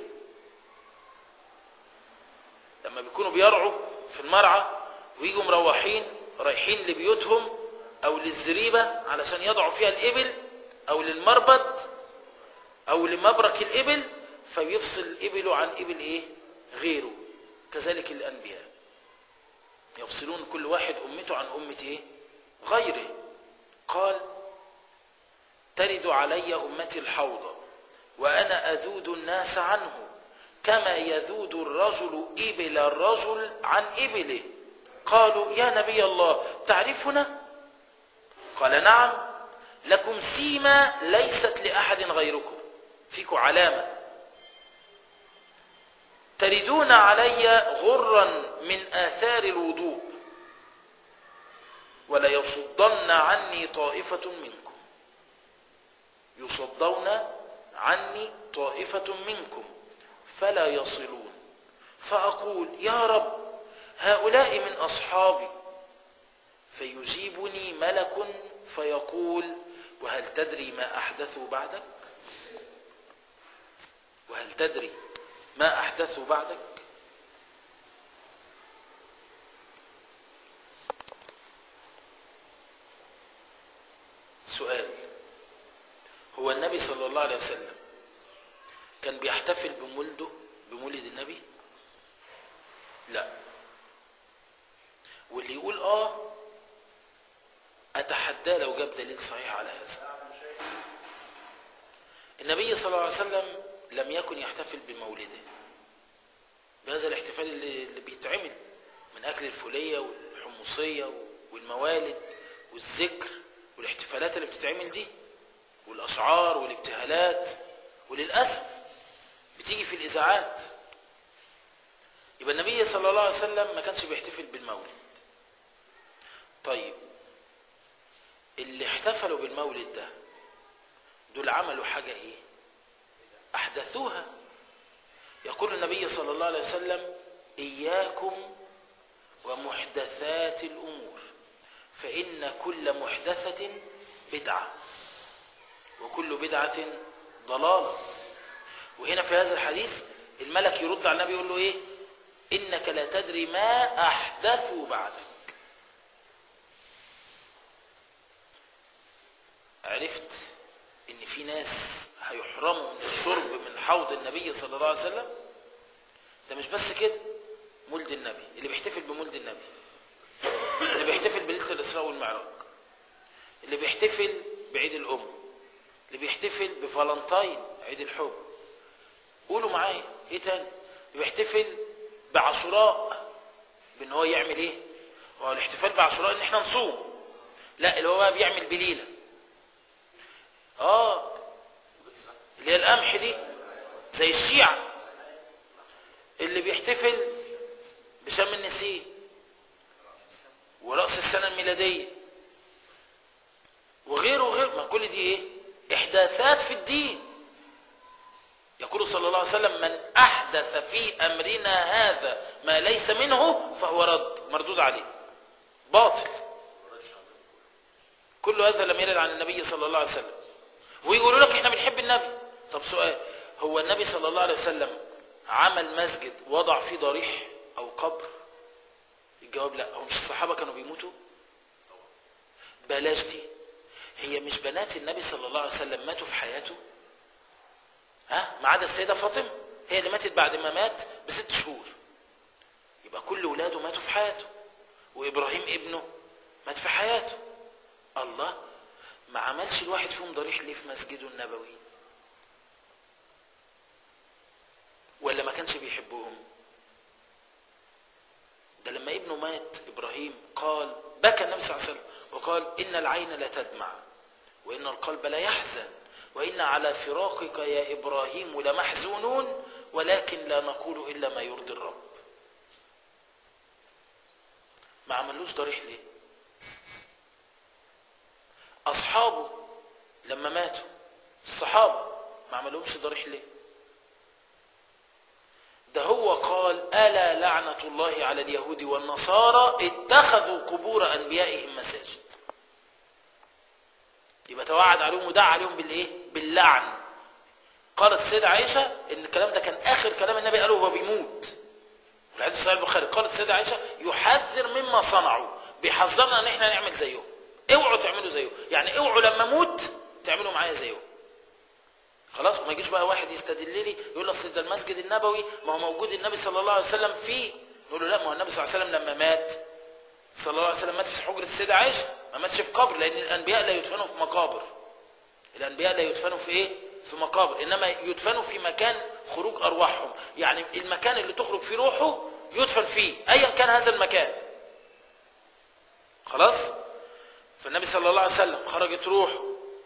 لما بيكونوا بيرعوا في المرعى ويجوا مروحين رايحين لبيوتهم او للزريبة علشان يضعوا فيها الابل او للمربد او لمبرك الابل فيفصل الابل عن ابل ايه غيره كذلك الانبياء يفصلون كل واحد امته عن امة ايه غيره قال ترد علي امتي الحوض وانا اذود الناس عنه كما يذود الرجل ابل الرجل عن ابله قالوا يا نبي الله تعرفنا قال نعم لكم سيما ليست لأحد غيركم فيكم علامة تردون علي غرا من آثار الوضوء ولا يصدن عني طائفة منكم يصدون عني طائفة منكم فلا يصلون فأقول يا رب هؤلاء من أصحابي فيجيبني ملك فيقول وهل تدري ما أحدثوا بعدك وهل تدري ما أحدثوا بعدك سؤال هو النبي صلى الله عليه وسلم كان بيحتفل بمولده بمولد النبي لا واللي يقول اه اتحدى لو جاب دليل صحيح على هذا النبي صلى الله عليه وسلم لم يكن يحتفل بمولده بهذا الاحتفال اللي, اللي بيتعمل من اكل الفوليه والحمصيه والموالد والذكر والاحتفالات اللي بتتعمل دي والاشعار والابتهالات وللاسف بتيجي في الاذاعات يبقى النبي صلى الله عليه وسلم ما كانش بيحتفل بالمولد طيب اللي احتفلوا بالمولد ده دول عملوا حاجة ايه احدثوها يقول النبي صلى الله عليه وسلم اياكم ومحدثات الامور فان كل محدثة بدعة وكل بدعة ضلالة وهنا في هذا الحديث الملك يرد على النبي يقول له ايه انك لا تدري ما احدثوا بعدك عرفت ان في ناس هيحرموا من الشرب من حوض النبي صلى الله عليه وسلم ده مش بس كده مولد النبي اللي بيحتفل بمولد النبي اللي بيحتفل بليله الاسراء والمعراج اللي بيحتفل بعيد الام اللي بيحتفل بفالنتاين عيد الحب قولوا معايا ايه تاني اللي بيحتفل بعاشوراء بان هو يعمل ايه هو الاحتفال بعاشوراء ان احنا نصوم لا اللي هو بقى بيعمل بليله اه اللي هي القمح دي زي الشيعة اللي بيحتفل بشم النسيم ورأس السنة الميلادية وغيره وغيره ما كل دي ايه احداثات في الدين يقول صلى الله عليه وسلم من احدث في امرنا هذا ما ليس منه فهو رد مردود عليه باطل كل هذا لم يرد عن النبي صلى الله عليه وسلم ويقولوا لك احنا بنحب النبي طب سؤال هو النبي صلى الله عليه وسلم عمل مسجد وضع فيه ضريح او قبر الجواب لا هو مش الصحابة كانوا بيموتوا بلاش دي هي مش بنات النبي صلى الله عليه وسلم ماتوا في حياته ها ما عدا السيدة فاطمة هي اللي ماتت بعد ما مات بست شهور يبقى كل ولاده ماتوا في حياته وإبراهيم ابنه مات في حياته الله ما عملش الواحد فيهم ضريح ليه في مسجده النبوي ولا ما كانش بيحبهم ده لما ابنه مات ابراهيم قال بكى النبي صلى الله عليه وسلم وقال ان العين لا تدمع وان القلب لا يحزن وان على فراقك يا ابراهيم لمحزونون ولكن لا نقول الا ما يرضي الرب ما عملوش ضريح ليه أصحابه لما ماتوا الصحابة ما عملهمش ضريح ليه ده هو قال ألا لعنة الله على اليهود والنصارى اتخذوا قبور أنبيائهم مساجد يبقى توعد عليهم ودعا عليهم بالايه باللعن قالت السيدة عائشة ان الكلام ده كان اخر كلام النبي قاله وهو بيموت الحديث صحيح البخاري قالت السيدة عائشة يحذر مما صنعوا بيحذرنا ان احنا نعمل زيهم اوعوا تعملوا زيهم يعني اوعوا لما اموت تعملوا معايا زيهم خلاص وما يجيش بقى واحد يستدل لي يقول لك ده المسجد النبوي ما هو موجود النبي صلى الله عليه وسلم فيه نقول له لا ما هو النبي صلى الله عليه وسلم لما مات صلى الله عليه وسلم مات في حجرة السيدة عائشة ما ماتش في قبر لأن الأنبياء لا يدفنوا في مقابر الأنبياء لا يدفنوا في إيه؟ في مقابر إنما يدفنوا في مكان خروج أرواحهم يعني المكان اللي تخرج فيه روحه يدفن فيه أيا كان هذا المكان خلاص فالنبي صلى الله عليه وسلم خرجت روحه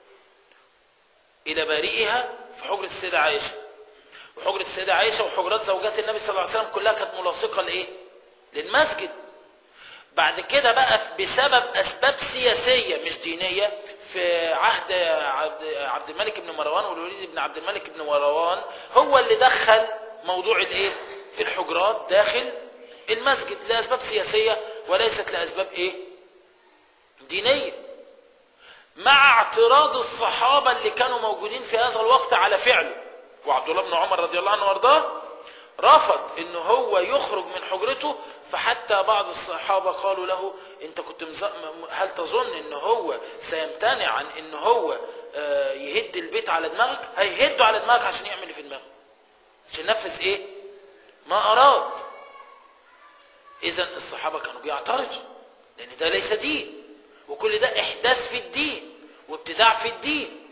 إلى بارئها في حجرة السيدة عائشة وحجرة السيدة عائشة وحجرات زوجات النبي صلى الله عليه وسلم كلها كانت ملاصقة لإيه؟ للمسجد بعد كده بقى بسبب أسباب سياسية مش دينية في عهد عبد الملك بن مروان والوليد بن عبد الملك بن مروان هو اللي دخل موضوع الايه الحجرات داخل المسجد لأسباب سياسية وليست لأسباب ايه دينية مع اعتراض الصحابة اللي كانوا موجودين في هذا الوقت على فعله وعبد الله بن عمر رضي الله عنه وارضاه رفض ان هو يخرج من حجرته فحتى بعض الصحابة قالوا له انت كنت مز... هل تظن ان هو سيمتنع عن ان هو يهد البيت على دماغك هيهده على دماغك عشان يعمل اللي في دماغه عشان ينفذ ايه ما اراد اذا الصحابة كانوا بيعترضوا لان ده ليس دين وكل ده احداث في الدين وابتداع في الدين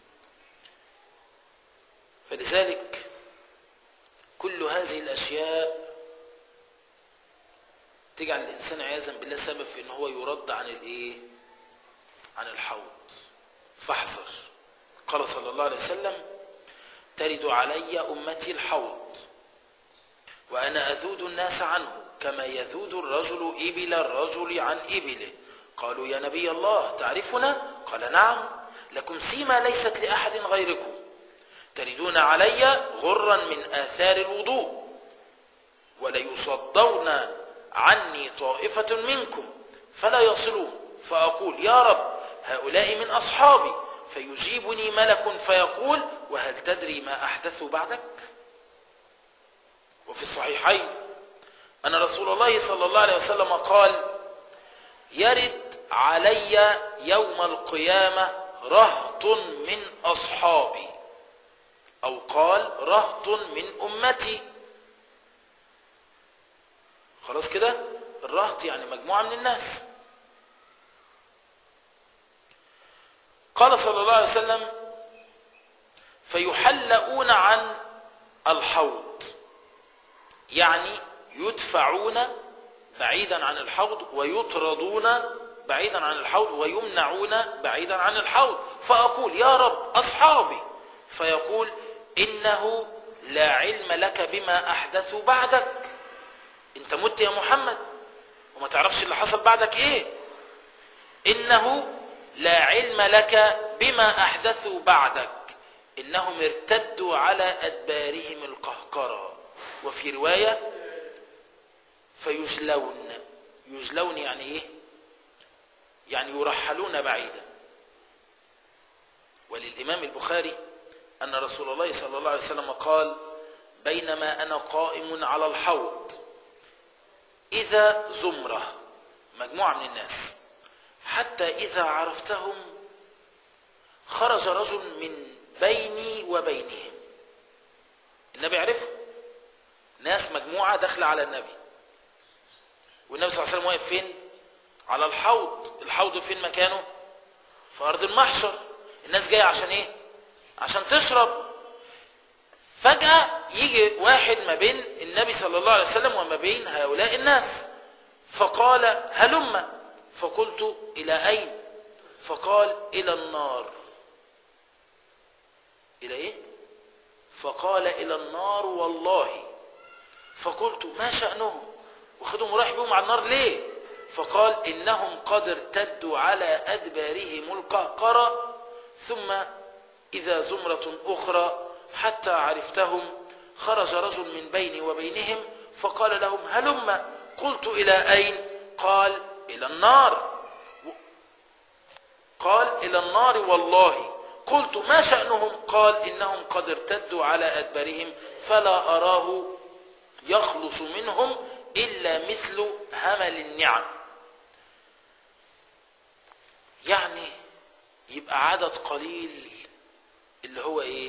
فلذلك كل هذه الاشياء تجعل الانسان عياذا بالله سبب في ان هو يرد عن الايه عن الحوض فاحذر قال صلى الله عليه وسلم ترد علي امتي الحوض وانا اذود الناس عنه كما يذود الرجل ابل الرجل عن ابله قالوا يا نبي الله تعرفنا قال نعم لكم سيما ليست لاحد غيركم تردون علي غرا من آثار الوضوء وليصدون عني طائفة منكم فلا يصلون فأقول يا رب هؤلاء من أصحابي فيجيبني ملك فيقول وهل تدري ما أحدثوا بعدك وفي الصحيحين أن رسول الله صلى الله عليه وسلم قال يرد علي يوم القيامة رهط من أصحابي أو قال رهط من أمتي خلاص كده الرهط يعني مجموعة من الناس قال صلى الله عليه وسلم فيحلؤون عن الحوض يعني يدفعون بعيدا عن الحوض ويطردون بعيدا عن الحوض ويمنعون بعيدا عن الحوض فأقول يا رب أصحابي فيقول إنه لا علم لك بما أحدثوا بعدك انت مت يا محمد وما تعرفش اللي حصل بعدك ايه إنه لا علم لك بما أحدثوا بعدك إنهم ارتدوا على أدبارهم القهقرة وفي رواية فيجلون يجلون يعني ايه يعني يرحلون بعيدا وللإمام البخاري أن رسول الله صلى الله عليه وسلم قال بينما أنا قائم على الحوض إذا زمرة مجموعة من الناس حتى إذا عرفتهم خرج رجل من بيني وبينهم النبي عرفه ناس مجموعة داخلة على النبي والنبي صلى الله عليه وسلم واقف فين على الحوض الحوض فين مكانه في أرض المحشر الناس جاية عشان ايه عشان تشرب فجأة يجي واحد ما بين النبي صلى الله عليه وسلم وما بين هؤلاء الناس فقال هلم فقلت إلى أين فقال إلى النار إلى إيه فقال إلى النار والله فقلت ما شأنهم وخدهم رايح بهم على النار ليه فقال إنهم قد ارتدوا على أدبارهم القهقرة ثم إذا زمرة أخرى حتى عرفتهم خرج رجل من بيني وبينهم فقال لهم هلم قلت إلى أين قال إلى النار قال إلى النار والله قلت ما شأنهم قال إنهم قد ارتدوا على أدبارهم فلا أراه يخلص منهم إلا مثل همل النعم يعني يبقى عدد قليل اللي هو ايه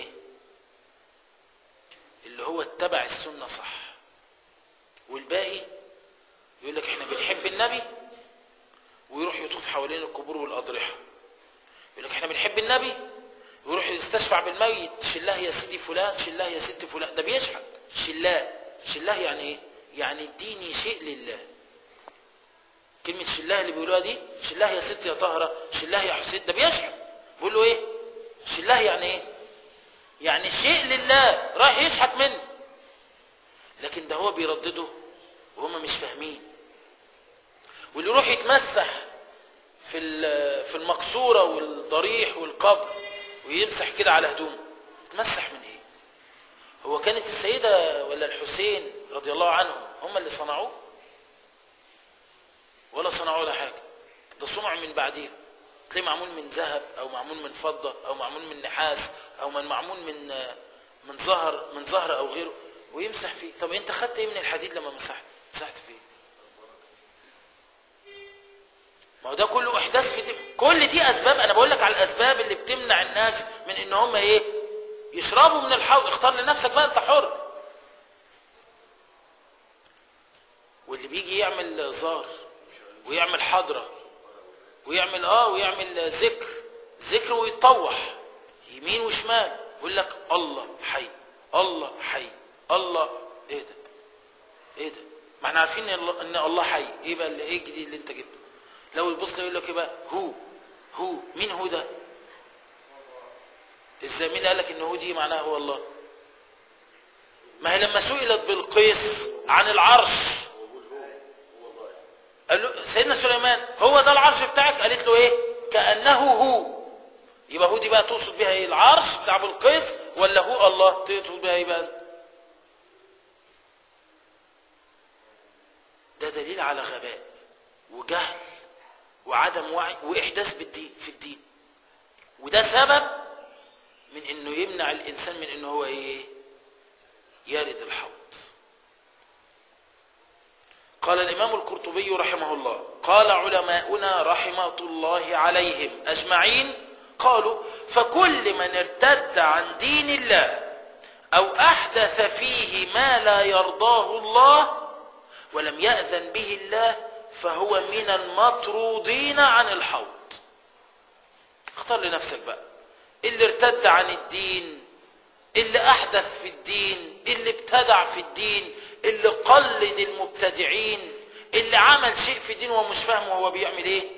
اللي هو اتبع السنة صح والباقي يقول لك احنا بنحب النبي ويروح يطوف حوالين القبور والأضرحة يقول لك احنا بنحب النبي ويروح يستشفع بالميت شلاه يا سيدي فلان شلاه يا ست فلان ده بيشحت شلاه شلاه يعني ايه يعني اديني شيء لله كلمة شلاه اللي بيقولوها دي شلاه يا ست يا طهرة شلاه يا حسين ده بيشحت بيقول له ايه شلاه يعني ايه يعني شيء لله رايح يشحت منه لكن ده هو بيردده وهم مش فاهمين واللي يروح يتمسح في في المقصوره والضريح والقبر ويمسح كده على هدومه يتمسح من ايه هو كانت السيده ولا الحسين رضي الله عنهم هم اللي صنعوه ولا صنعوا له حاجه ده صنع من بعديهم تلاقيه معمول من ذهب او معمول من فضه او معمول من نحاس او من معمول من من زهر من زهر او غيره ويمسح فيه طب انت خدت ايه من الحديد لما مسحت مسحت فيه ما هو ده كله احداث في دي. كل دي اسباب انا بقول لك على الاسباب اللي بتمنع الناس من ان هم ايه يشربوا من الحوض اختار لنفسك بقى انت حر واللي بيجي يعمل زار ويعمل حضره ويعمل اه ويعمل ذكر ذكر ويتطوح يمين وشمال يقول لك الله حي الله حي الله ايه ده ايه ده ما احنا عارفين ان الله, إن الله حي ايه بقى اللي ايه الجديد اللي انت جبته لو يبص يقول لك ايه بقى هو هو مين هو ده ازاي مين قال لك ان هو دي معناها هو الله ما هي لما سئلت بالقيس عن العرش قال له سيدنا سليمان هو ده العرش بتاعك قالت له ايه كانه هو يبقى هو دي بقى تقصد بها ايه العرش بتاع بالقيس ولا هو الله تقصد بها ايه بقى ده دليل على غباء وجهل وعدم وعي واحداث بالدين في الدين وده سبب من انه يمنع الانسان من انه هو ايه يرد الحوض قال الامام القرطبي رحمه الله قال علماؤنا رحمه الله عليهم اجمعين قالوا فكل من ارتد عن دين الله او احدث فيه ما لا يرضاه الله ولم يأذن به الله فهو من المطرودين عن الحوض اختار لنفسك بقى اللي ارتد عن الدين اللي احدث في الدين اللي ابتدع في الدين اللي قلد المبتدعين اللي عمل شيء في الدين ومش فاهم وهو بيعمل ايه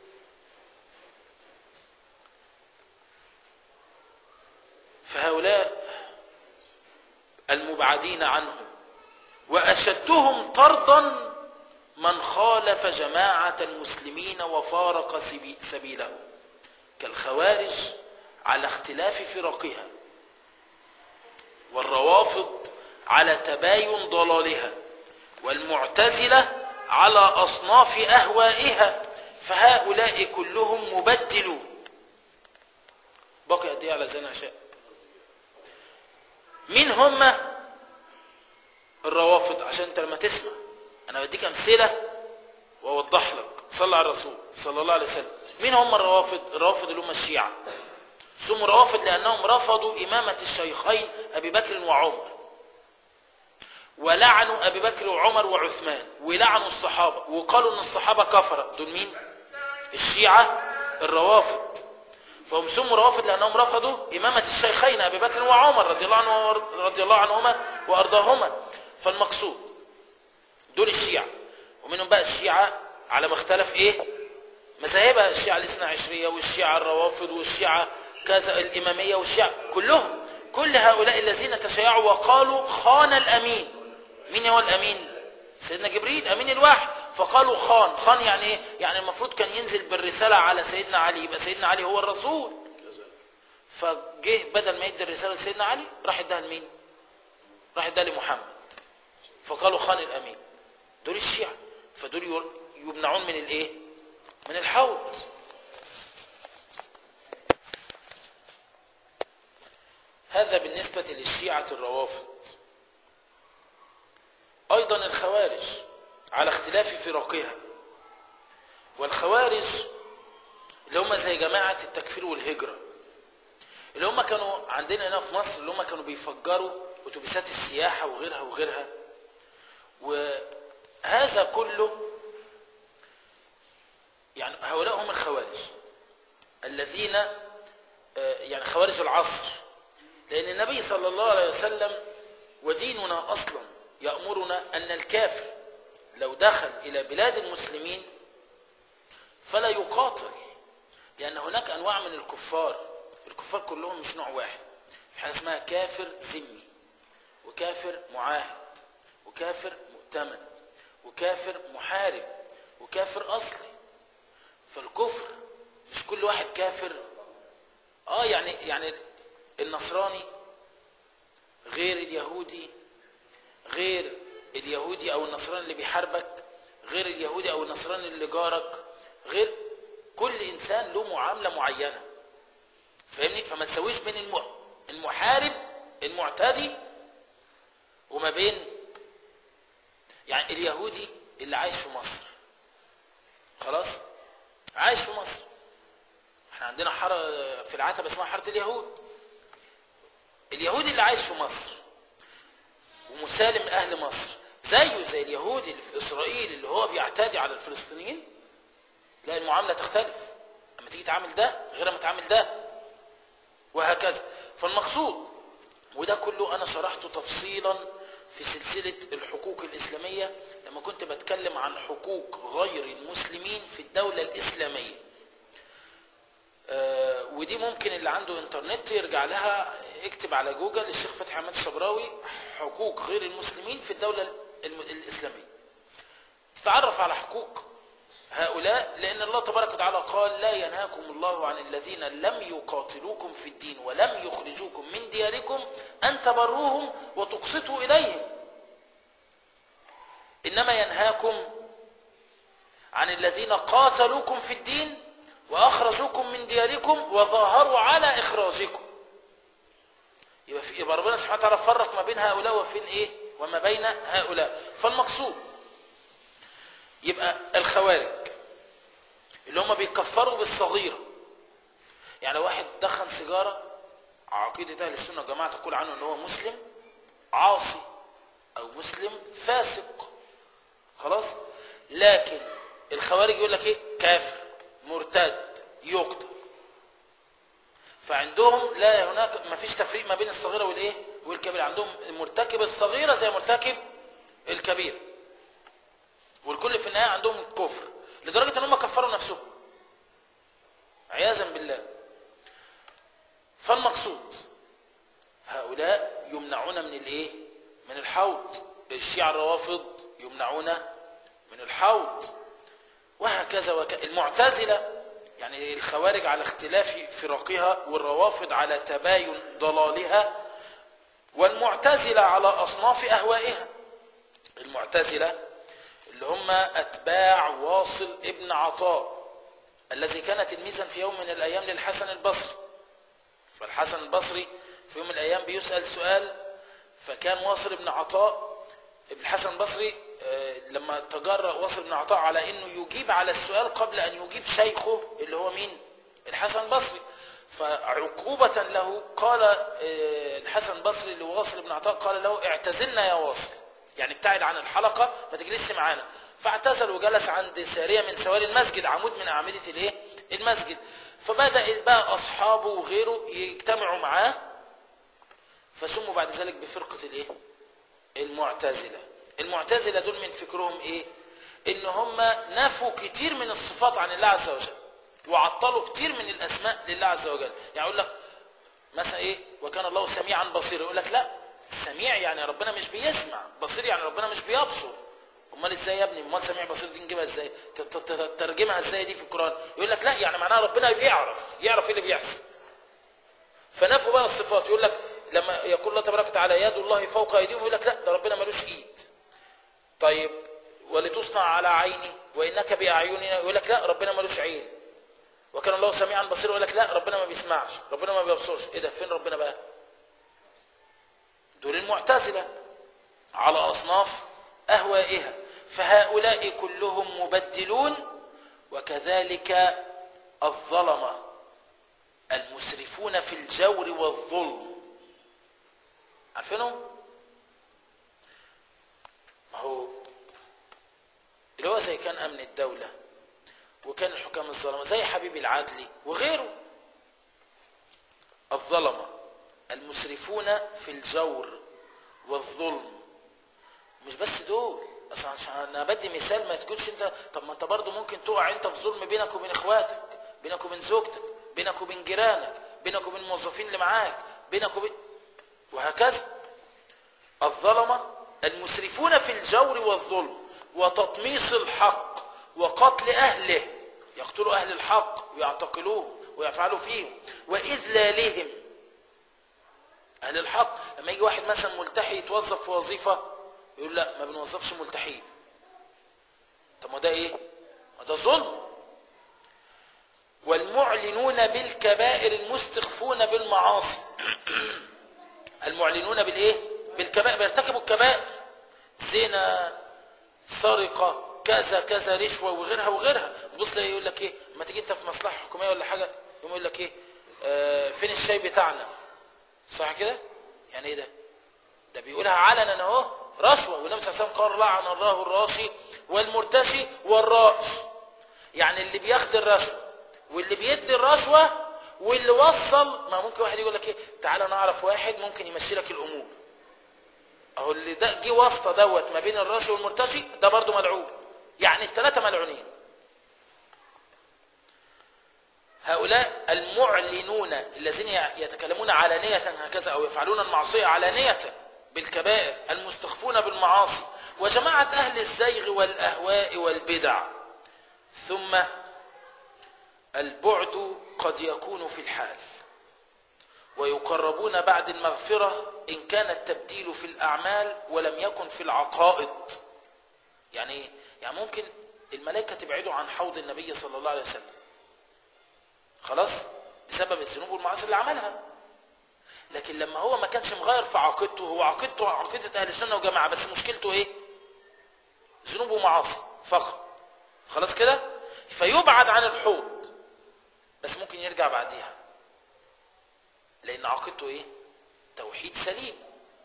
فهؤلاء المبعدين عنه واشدهم طردا من خالف جماعة المسلمين وفارق سبيله كالخوارج على اختلاف فرقها والروافض على تباين ضلالها والمعتزلة على أصناف أهوائها فهؤلاء كلهم مبدلون بقي قد ايه على زين عشاء مين هم الروافض عشان انت لما تسمع انا بديك امثله واوضح لك صلى على الرسول صلى الله عليه وسلم مين هم الروافض الروافض اللي هم الشيعه سموا روافض لانهم رفضوا امامه الشيخين ابي بكر وعمر ولعنوا ابي بكر وعمر وعثمان ولعنوا الصحابه وقالوا ان الصحابه كفره دول مين الشيعه الروافض فهم سموا روافض لانهم رفضوا امامه الشيخين ابي بكر وعمر رضي الله عنه رضي الله عنهما وارضاهما فالمقصود دول الشيعة ومنهم بقى الشيعة على ما اختلف ايه مذاهبها الشيعة الاثنى عشرية والشيعة الروافض والشيعة كذا الإمامية والشيعة كلهم كل هؤلاء الذين تشيعوا وقالوا خان الأمين مين هو الأمين سيدنا جبريل أمين الواحد فقالوا خان خان يعني ايه يعني المفروض كان ينزل بالرسالة على سيدنا علي يبقى سيدنا علي هو الرسول فجه بدل ما يدي الرسالة لسيدنا علي راح اداها لمين راح اداها لمحمد فقالوا خان الامين دول الشيعة فدول ير- يمنعون من الايه من الحوض هذا بالنسبة للشيعة الروافض أيضا الخوارج على اختلاف فرقها والخوارج اللي هم زي جماعة التكفير والهجرة اللي هم كانوا عندنا هنا في مصر اللي هم كانوا بيفجروا أتوبيسات السياحة وغيرها وغيرها وهذا كله يعني هؤلاء هم الخوارج الذين آه، يعني خوارج العصر لأن النبي صلى الله عليه وسلم وديننا أصلا يأمرنا أن الكافر لو دخل إلى بلاد المسلمين فلا يقاتل لأن هناك أنواع من الكفار الكفار كلهم مش نوع واحد في حاجة اسمها كافر ذمي وكافر معاهد وكافر مؤتمن وكافر محارب وكافر أصلي فالكفر مش كل واحد كافر اه يعني يعني النصراني غير اليهودي غير اليهودي او النصراني اللي بيحاربك غير اليهودي او النصراني اللي جارك غير كل انسان له معامله معينه فاهمني فما تسويش بين الم- المحارب المعتدي وما بين يعني اليهودي اللي عايش في مصر خلاص عايش في مصر احنا عندنا حارة في العتبة اسمها حارة اليهود اليهودي اللي عايش في مصر ومسالم لأهل مصر زيه زي اليهودي اللي في إسرائيل اللي هو بيعتدي على الفلسطينيين لا المعاملة تختلف اما تيجي تعامل ده غير ما تعامل ده وهكذا فالمقصود وده كله أنا شرحته تفصيلا في سلسلة الحقوق الإسلامية لما كنت بتكلم عن حقوق غير المسلمين في الدولة الإسلامية آه، ودي ممكن اللي عنده انترنت يرجع لها اكتب على جوجل الشيخ فتحي عماد الشبراوي حقوق غير المسلمين في الدولة الم- الإسلامية تعرف على حقوق هؤلاء لأن الله تبارك وتعالى قال لا ينهاكم الله عن الذين لم يقاتلوكم في الدين ولم يخرجوكم من دياركم أن تبروهم وتقسطوا إليهم إنما ينهاكم عن الذين قاتلوكم في الدين وأخرجوكم من دياركم وظاهروا على إخراجكم يبقى, في يبقى ربنا سبحانه وتعالى فرق ما بين هؤلاء وفين إيه وما بين هؤلاء فالمقصود يبقى الخوارج اللي هم بيكفروا بالصغيرة يعني لو واحد دخن سيجارة عقيدة أهل السنة والجماعة تقول عنه أنه هو مسلم عاصي أو مسلم فاسق خلاص لكن الخوارج يقول لك ايه كافر مرتد يقتل فعندهم لا هناك ما فيش تفريق ما بين الصغيرة والايه والكبيرة عندهم مرتكب الصغيرة زي مرتكب الكبير والكل في النهاية عندهم كفر لدرجة ان هم كفروا نفسهم عياذا بالله فالمقصود هؤلاء يمنعون من الايه من الحوض الشيعة الروافض يمنعون من الحوض وهكذا وك... المعتزلة يعني الخوارج على اختلاف فرقها والروافض على تباين ضلالها والمعتزلة على أصناف أهوائها المعتزلة اللي هم أتباع واصل ابن عطاء الذي كان تلميذا في يوم من الأيام للحسن البصري فالحسن البصري في يوم من الأيام بيسأل سؤال فكان واصل ابن عطاء ابن الحسن البصري آه، لما تجرأ واصل بن عطاء على انه يجيب على السؤال قبل ان يجيب شيخه اللي هو مين الحسن البصري فعقوبة له قال آه، الحسن البصري لواصل بن عطاء قال له اعتزلنا يا واصل يعني ابتعد عن الحلقة ما تجلسش معانا فاعتزل وجلس عند سارية من سواري المسجد عمود من أعمدة الايه المسجد فبدأ بقى أصحابه وغيره يجتمعوا معاه فسموا بعد ذلك بفرقة الايه المعتزلة المعتزلة دول من فكرهم ايه ان هم نفوا كتير من الصفات عن الله عز وجل وعطلوا كتير من الاسماء لله عز وجل يعني يقول لك مثلا ايه وكان الله سميعا بصيرا يقول لك لا سميع يعني ربنا مش بيسمع بصير يعني ربنا مش بيبصر امال ازاي يا ابني امال سميع بصير دي نجيبها ازاي ت- ت- ت- ترجمها ازاي دي في القران يقول لك لا يعني معناها ربنا بيعرف يعرف ايه اللي بيحصل فنفوا بقى الصفات يقول لك لما يقول الله تبارك وتعالى يد الله فوق ايديهم يقول لك لا ده ربنا ملوش ايد طيب ولتصنع على عيني وانك باعيننا يقول لك لا ربنا ملوش عين وكان الله سميعا بصيرا يقول لك لا ربنا ما بيسمعش ربنا ما بيبصرش ايه ده فين ربنا بقى دول المعتزله على اصناف اهوائها فهؤلاء كلهم مبدلون وكذلك الظلمه المسرفون في الجور والظلم عارفينهم ما هو اللي هو زي كان امن الدوله وكان الحكام الظلمه زي حبيب العدلي وغيره الظلمه المسرفون في الجور والظلم مش بس دول اصل عشان انا بدي مثال ما تقولش انت طب ما انت برضه ممكن تقع انت في ظلم بينك وبين اخواتك بينك وبين زوجتك بينك وبين جيرانك بينك وبين الموظفين اللي معاك بينك وبين وهكذا الظلمه المسرفون في الجور والظلم وتطميس الحق وقتل اهله يقتلوا اهل الحق ويعتقلوه ويفعلوا فيهم واذلالهم اهل الحق لما يجي واحد مثلا ملتحي يتوظف في وظيفه يقول لا ما بنوظفش ملتحين طب ما ده ايه ما ده ظلم والمعلنون بالكبائر المستخفون بالمعاصي المعلنون بالايه بالكبائر بيرتكبوا الكبائر زنا سرقه كذا كذا رشوه وغيرها وغيرها تبص ليه يقول لك ايه ما تيجي انت في مصلحه حكوميه ولا حاجه يقوم يقول لك ايه آه فين الشاي بتاعنا صح كده يعني ايه ده ده بيقولها علنا اهو رشوه والنبي صلى الله عليه وسلم قال لعن الله الراشي والمرتشي والرائش يعني اللي بياخد الرشوه واللي بيدي الرشوه واللي وصل ما ممكن واحد يقول لك ايه تعالى انا اعرف واحد ممكن يمشي لك الامور اهو اللي ده جه واسطه دوت ما بين الراشي والمرتشي ده برضه ملعون يعني الثلاثه ملعونين هؤلاء المعلنون الذين يتكلمون علانية هكذا أو يفعلون المعصية علانية بالكبائر المستخفون بالمعاصي وجماعة أهل الزيغ والأهواء والبدع ثم البعد قد يكون في الحال ويقربون بعد المغفرة إن كان التبديل في الأعمال ولم يكن في العقائد يعني إيه؟ يعني ممكن الملائكة تبعدوا عن حوض النبي صلى الله عليه وسلم خلاص بسبب الذنوب والمعاصي اللي عملها لكن لما هو ما كانش مغير في عقيدته هو عقيدته عقيدة أهل السنة وجماعة بس مشكلته إيه ذنوب ومعاصي فقط خلاص كده فيبعد عن الحوض بس ممكن يرجع بعديها لأن عقيدته إيه توحيد سليم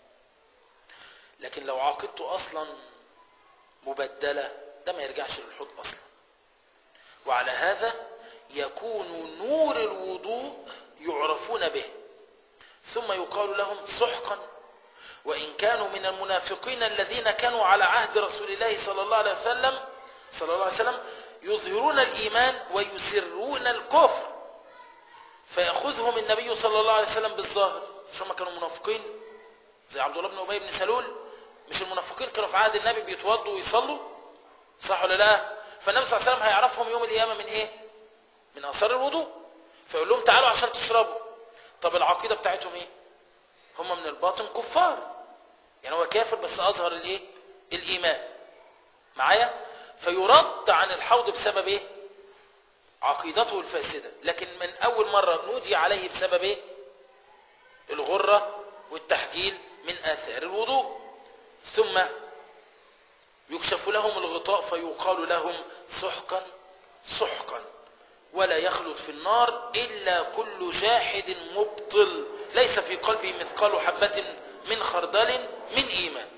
لكن لو عقيدته أصلا مبدلة ده ما يرجعش للحوض أصلا وعلى هذا يكون نور الوضوء يعرفون به ثم يقال لهم سحقا وإن كانوا من المنافقين الذين كانوا على عهد رسول الله صلى الله عليه وسلم صلى الله عليه وسلم يظهرون الإيمان ويسرون الكفر فيأخذهم النبي صلى الله عليه وسلم بالظاهر مش هم كانوا منافقين زي عبد الله بن أبي بن سلول مش المنافقين كانوا في عهد النبي بيتوضوا ويصلوا صح ولا لا فالنبي صلى الله عليه وسلم هيعرفهم يوم القيامة من ايه من اثار الوضوء فيقول لهم تعالوا عشان تشربوا طب العقيده بتاعتهم ايه هم من الباطن كفار يعني هو كافر بس اظهر الايه الايمان معايا فيرد عن الحوض بسبب ايه عقيدته الفاسده لكن من اول مره نودي عليه بسبب ايه الغره والتحجيل من اثار الوضوء ثم يكشف لهم الغطاء فيقال لهم سحقا سحقا ولا يخلد في النار إلا كل جاحد مبطل ليس في قلبه مثقال حبة من خردل من إيمان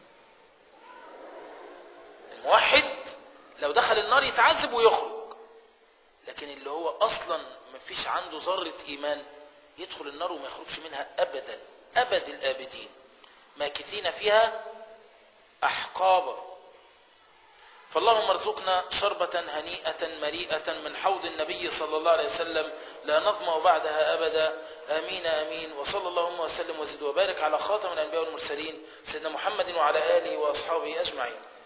الموحد لو دخل النار يتعذب ويخرج لكن اللي هو أصلا ما فيش عنده ذرة إيمان يدخل النار وما يخرجش منها أبدا أبد الآبدين ماكثين فيها أحقابا فاللهم ارزقنا شربة هنيئة مريئة من حوض النبي صلى الله عليه وسلم لا نظمأ بعدها أبدا آمين آمين وصلى اللهم وسلم وزد وبارك على خاتم الأنبياء والمرسلين سيدنا محمد وعلى آله وأصحابه أجمعين